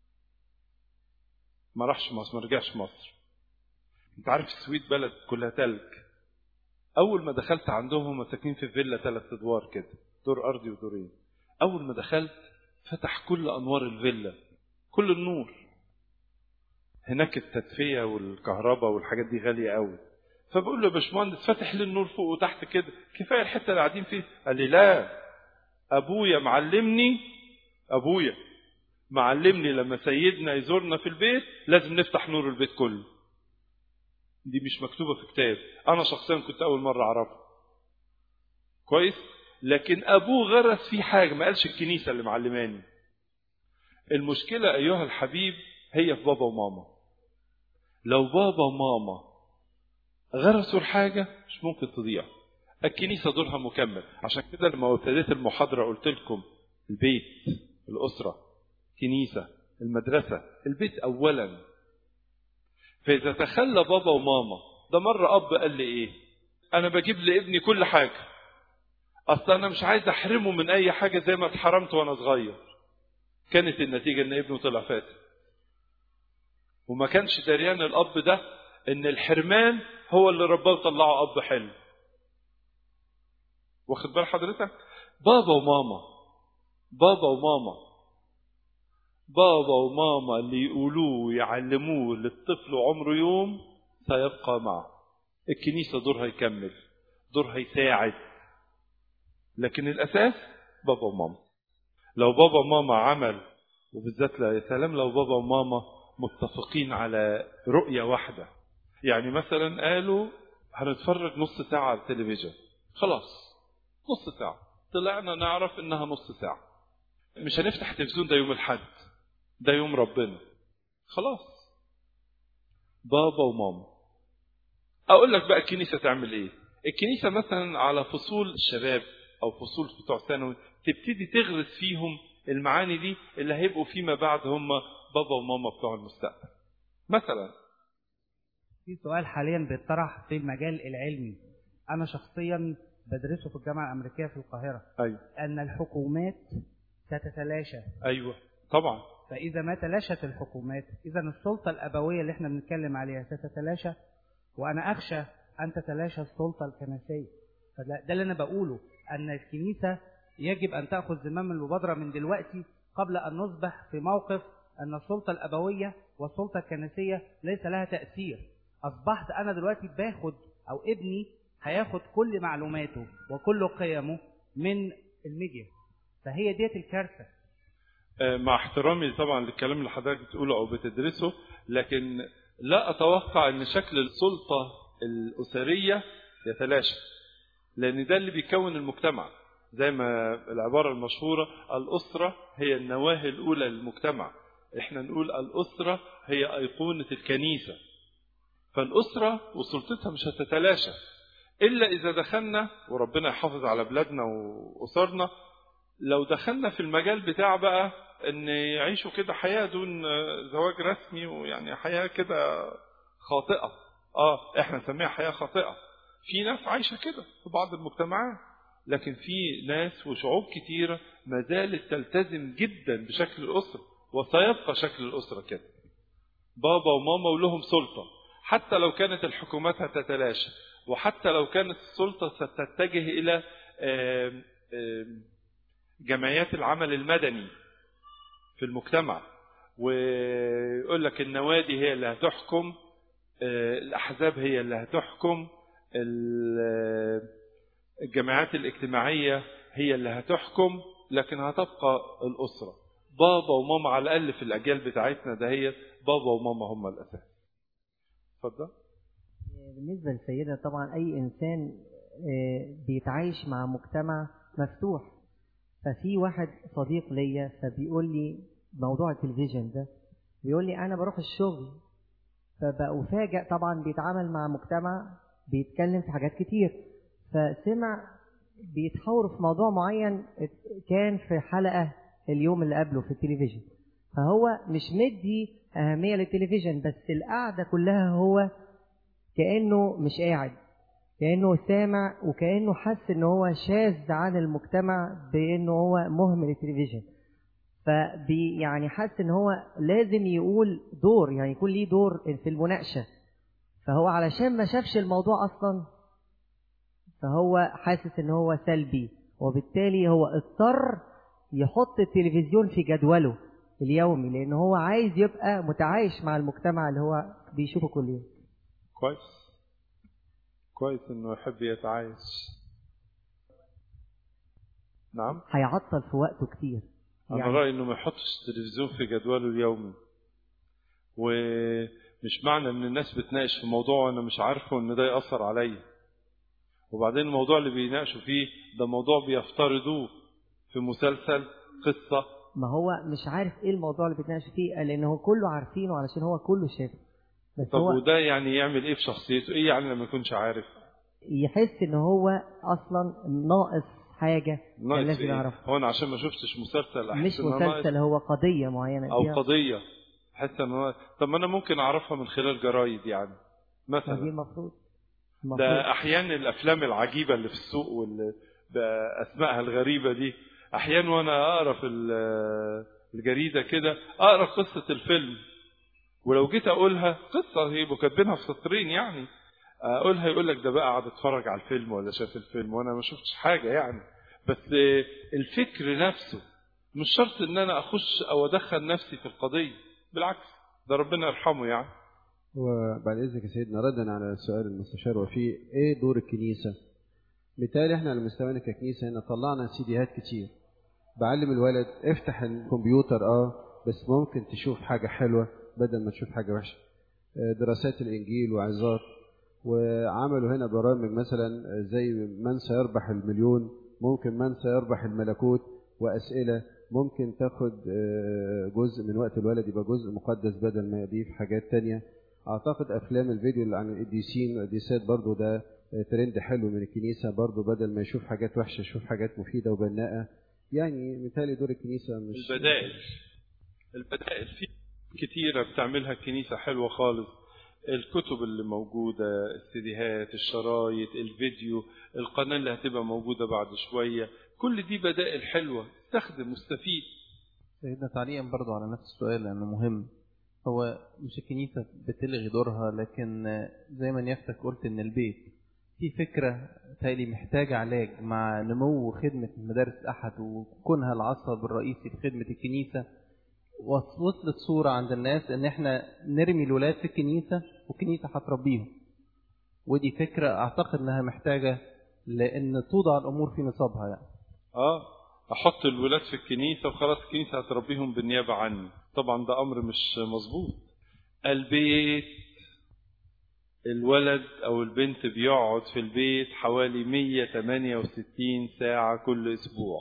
ما راحش مصر ما رجعش مصر انت عارف السويد بلد كلها تلج اول ما دخلت عندهم هم ساكنين في فيلا ثلاث ادوار كده دور ارضي ودورين اول ما دخلت فتح كل انوار الفيلا كل النور هناك التدفئه والكهرباء والحاجات دي غاليه قوي فبقول له يا باشمهندس فاتح لي النور فوق وتحت كده كفايه الحته اللي قاعدين فيها قال لي لا ابويا معلمني ابويا معلمني لما سيدنا يزورنا في البيت لازم نفتح نور البيت كله دي مش مكتوبة في كتاب أنا شخصيا كنت أول مرة أعرفها كويس لكن أبوه غرس فيه حاجة ما قالش الكنيسة اللي معلماني المشكلة أيها الحبيب هي في بابا وماما لو بابا وماما غرسوا الحاجة مش ممكن تضيع الكنيسة دورها مكمل عشان كده لما ابتديت المحاضرة قلت لكم البيت الأسرة كنيسة المدرسة البيت أولا فإذا تخلى بابا وماما ده مرة أب قال لي إيه أنا بجيب لابني كل حاجة أصل أنا مش عايز أحرمه من أي حاجة زي ما اتحرمت وأنا صغير كانت النتيجة إن ابنه طلع فاتح وما كانش دريان الأب ده إن الحرمان هو اللي رباه وطلعه أب حلو واخد بال حضرتك بابا وماما بابا وماما بابا وماما اللي يقولوه ويعلموه للطفل عمره يوم سيبقى معه الكنيسة دورها يكمل دورها يساعد لكن الأساس بابا وماما لو بابا وماما عمل وبالذات لا يا سلام لو بابا وماما متفقين على رؤية واحدة يعني مثلا قالوا هنتفرج نص ساعة على التلفزيون خلاص نص ساعة طلعنا نعرف انها نص ساعة مش هنفتح التلفزيون ده يوم الحد ده يوم ربنا خلاص بابا وماما اقول لك بقى الكنيسة تعمل ايه الكنيسة مثلا على فصول الشباب أو فصول بتوع ثانوي تبتدي تغرس فيهم المعاني دي اللي هيبقوا فيما بعد هم بابا وماما بتوع المستقبل مثلا في سؤال حاليا بيطرح في المجال العلمي انا شخصيا بدرسه في الجامعه الامريكيه في القاهره أيوه ان الحكومات ستتلاشى أيوه طبعا فاذا ما تلاشت الحكومات اذا السلطه الابويه اللي احنا بنتكلم عليها ستتلاشى وانا اخشى ان تتلاشى السلطه الكنسيه فده ده اللي انا بقوله ان الكنيسه يجب ان تاخذ زمام المبادره من دلوقتي قبل ان نصبح في موقف ان السلطه الابويه والسلطه الكنسيه ليس لها تاثير اصبحت انا دلوقتي باخد او ابني هياخد كل معلوماته وكل قيمه من الميديا فهي ديت الكارثه آه، مع احترامي طبعا للكلام اللي حضرتك بتقوله او بتدرسه لكن لا اتوقع ان شكل السلطه الاسريه يتلاشى لان ده اللي بيكون المجتمع زي ما العباره المشهوره الاسره هي النواه الاولى للمجتمع احنا نقول الاسره هي ايقونه الكنيسه فالاسره وسلطتها مش هتتلاشى الا اذا دخلنا وربنا يحافظ على بلادنا واسرنا لو دخلنا في المجال بتاع بقى ان يعيشوا كده حياه دون زواج رسمي ويعني حياه كده خاطئه اه احنا نسميها حياه خاطئه في ناس عايشه كده في بعض المجتمعات لكن في ناس وشعوب كتيره ما زالت تلتزم جدا بشكل الاسره وسيبقى شكل الاسره كده بابا وماما ولهم سلطه حتى لو كانت الحكومات هتتلاشى وحتى لو كانت السلطه ستتجه الى آم آم جمعيات العمل المدني في المجتمع ويقول لك النوادي هي اللي هتحكم آه، الأحزاب هي اللي هتحكم ال- الجمعيات الاجتماعية هي اللي هتحكم لكن هتبقى الأسرة بابا وماما على الأقل في الأجيال بتاعتنا دهيت بابا وماما هم الأساس اتفضل بالنسبة للسيدة طبعا أي إنسان آه، بيتعايش مع مجتمع مفتوح ففي واحد صديق ليا فبيقول لي موضوع التلفزيون ده بيقول لي أنا بروح الشغل فبأفاجأ طبعا بيتعامل مع مجتمع بيتكلم في حاجات كتير فسمع بيتحاوروا في موضوع معين كان في حلقة اليوم اللي قبله في التلفزيون فهو مش مدي أهمية للتلفزيون بس القعدة كلها هو كأنه مش قاعد كأنه سامع وكأنه حس إن هو شاذ عن المجتمع بإنه هو مهمل التلفزيون فبي يعني حس إن هو لازم يقول دور يعني يكون ليه دور في المناقشة فهو علشان ما شافش الموضوع أصلا فهو حاسس إن هو سلبي وبالتالي هو اضطر يحط التلفزيون في جدوله اليومي لأن هو عايز يبقى متعايش مع المجتمع اللي هو بيشوفه كل يوم كويس كويس انه يحب يتعايش نعم هيعطل في وقته كتير انا يعني- رايي انه ما يحطش التلفزيون في جدوله اليومي ومش معنى ان الناس بتناقش في موضوع وانا مش عارفه ان ده ياثر عليا وبعدين الموضوع اللي بيناقشوا فيه ده موضوع بيفترضوه في مسلسل قصه ما هو مش عارف ايه الموضوع اللي بيتناقش فيه لان هو كله عارفينه علشان هو كله شافه بس طب هو وده يعني يعمل ايه في شخصيته ايه يعني لما يكونش عارف يحس ان هو اصلا ناقص حاجه كان ناقص لازم إيه؟ يعرفها هو انا عشان ما شفتش مسلسل احس مش إن أنا ناقص مسلسل هو قضيه معينه او فيها- قضيه احس ان هو طب ما انا ممكن اعرفها من خلال جرايد يعني ما دي مثلا المفروض المفروض ده احيانا الافلام العجيبه اللي في السوق واللي باسمائها الغريبه دي احيانا وانا اقرا في ال- الجريده كده اقرا قصه الفيلم ولو جيت اقولها قصه هيبقوا كاتبينها في سطرين يعني اقولها يقول لك ده بقى قعد اتفرج على الفيلم ولا شاف الفيلم وانا ما شفتش حاجه يعني بس الفكر نفسه مش شرط ان انا اخش او ادخل نفسي في القضيه بالعكس ده ربنا يرحمه يعني وبعد اذنك يا سيدنا ردا على سؤال المستشار وفيه ايه دور الكنيسه؟ بالتالي احنا على مستوانا ككنيسه هنا طلعنا سيديهات كتير بعلم الولد افتح الكمبيوتر اه بس ممكن تشوف حاجه حلوه بدل ما تشوف حاجه وحشه آه، دراسات الانجيل وعظات وعملوا هنا برامج مثلا زي من سيربح المليون ممكن من سيربح الملكوت واسئله ممكن تاخد آه، جزء من وقت الولد يبقى جزء مقدس بدل ما يضيف حاجات تانية اعتقد افلام الفيديو اللي عن القديسين والقديسات برضو ده ترند حلو من الكنيسة برضو بدل ما يشوف حاجات وحشة يشوف حاجات مفيدة وبناءة يعني مثالي دور الكنيسة مش البدائل البدائل في كتيرة بتعملها الكنيسة حلوة خالص الكتب اللي موجودة السيديهات الشرايط الفيديو القناة اللي هتبقى موجودة بعد شوية كل دي بدائل حلوة استخدم مستفيد سيدنا تعليقا برضو على نفس السؤال لأنه مهم هو مش الكنيسة بتلغي دورها لكن زي ما نيافتك قلت إن البيت في فكرة تالي محتاجة علاج مع نمو خدمة مدارس أحد وكونها العصب الرئيسي في خدمة الكنيسة وصلت صورة عند الناس إن إحنا نرمي الولاد في الكنيسة والكنيسة هتربيهم ودي فكرة أعتقد إنها محتاجة لأن توضع الأمور في نصابها يعني اه احط الولاد في الكنيسة وخلاص الكنيسة هتربيهم بالنيابة عني طبعا ده امر مش مظبوط البيت الولد او البنت بيقعد في البيت حوالي 168 ساعة كل اسبوع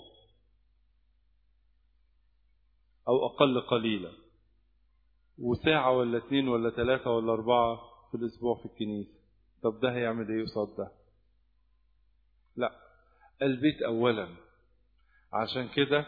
او اقل قليلا وساعة ولا اتنين ولا تلاتة ولا اربعة في الاسبوع في الكنيسة طب ده هيعمل ايه قصاد ده لا البيت اولا عشان كده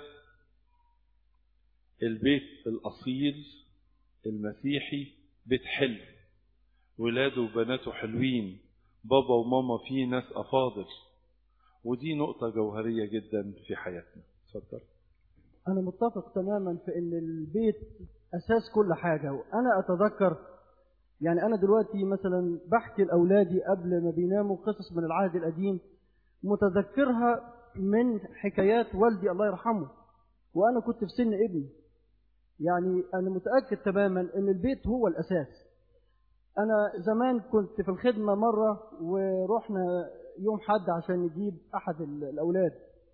البيت الأصيل المسيحي بيت حلو ولاده وبناته حلوين بابا وماما فيه ناس أفاضل ودي نقطة جوهرية جدا في حياتنا اتفضل أنا متفق تماما في إن البيت أساس كل حاجة وأنا أتذكر يعني أنا دلوقتي مثلا بحكي لأولادي قبل ما بيناموا قصص من العهد القديم متذكرها من حكايات والدي الله يرحمه وأنا كنت في سن ابني يعني أنا متأكد تماما إن البيت هو الأساس أنا زمان كنت في الخدمة مرة ورحنا يوم حد عشان نجيب أحد الأولاد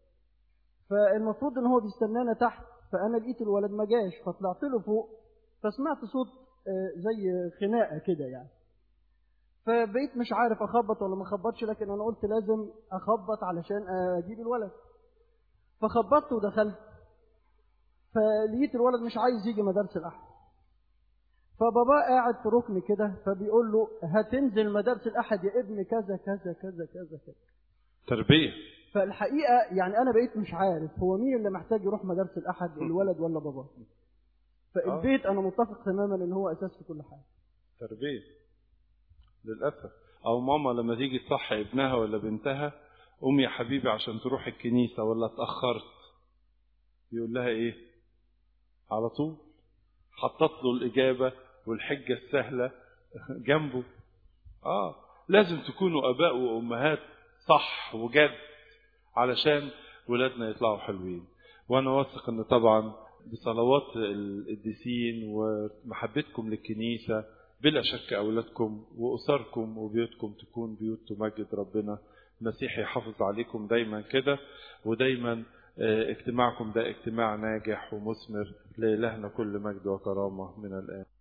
فالمفروض إن هو بيستنانا تحت فأنا لقيت الولد ما جاش فطلعت له فوق فسمعت صوت زي خناقة كده يعني فبقيت مش عارف اخبط ولا ما اخبطش لكن انا قلت لازم اخبط علشان اجيب الولد فخبطت ودخلت فلقيت الولد مش عايز يجي مدارس الاحد فبابا قاعد في ركن كده فبيقول له هتنزل مدارس الاحد يا ابن كذا كذا كذا كذا كذا تربية فالحقيقه يعني انا بقيت مش عارف هو مين اللي محتاج يروح مدارس الاحد الولد ولا بابا فالبيت انا متفق تماما ان هو اساس في كل حاجه تربية للأسف أو ماما لما تيجي تصحي ابنها ولا بنتها قوم يا حبيبي عشان تروح الكنيسة ولا اتأخرت يقول لها إيه على طول حطت له الإجابة والحجة السهلة جنبه آه لازم تكونوا آباء وأمهات صح وجد علشان ولادنا يطلعوا حلوين وأنا واثق إن طبعا بصلوات القديسين ومحبتكم للكنيسة بلا شك أولادكم وأسركم وبيوتكم تكون بيوت تمجد ربنا المسيح يحافظ عليكم دايما كده ودايما اجتماعكم ده اجتماع ناجح ومثمر لإلهنا كل مجد وكرامة من الآن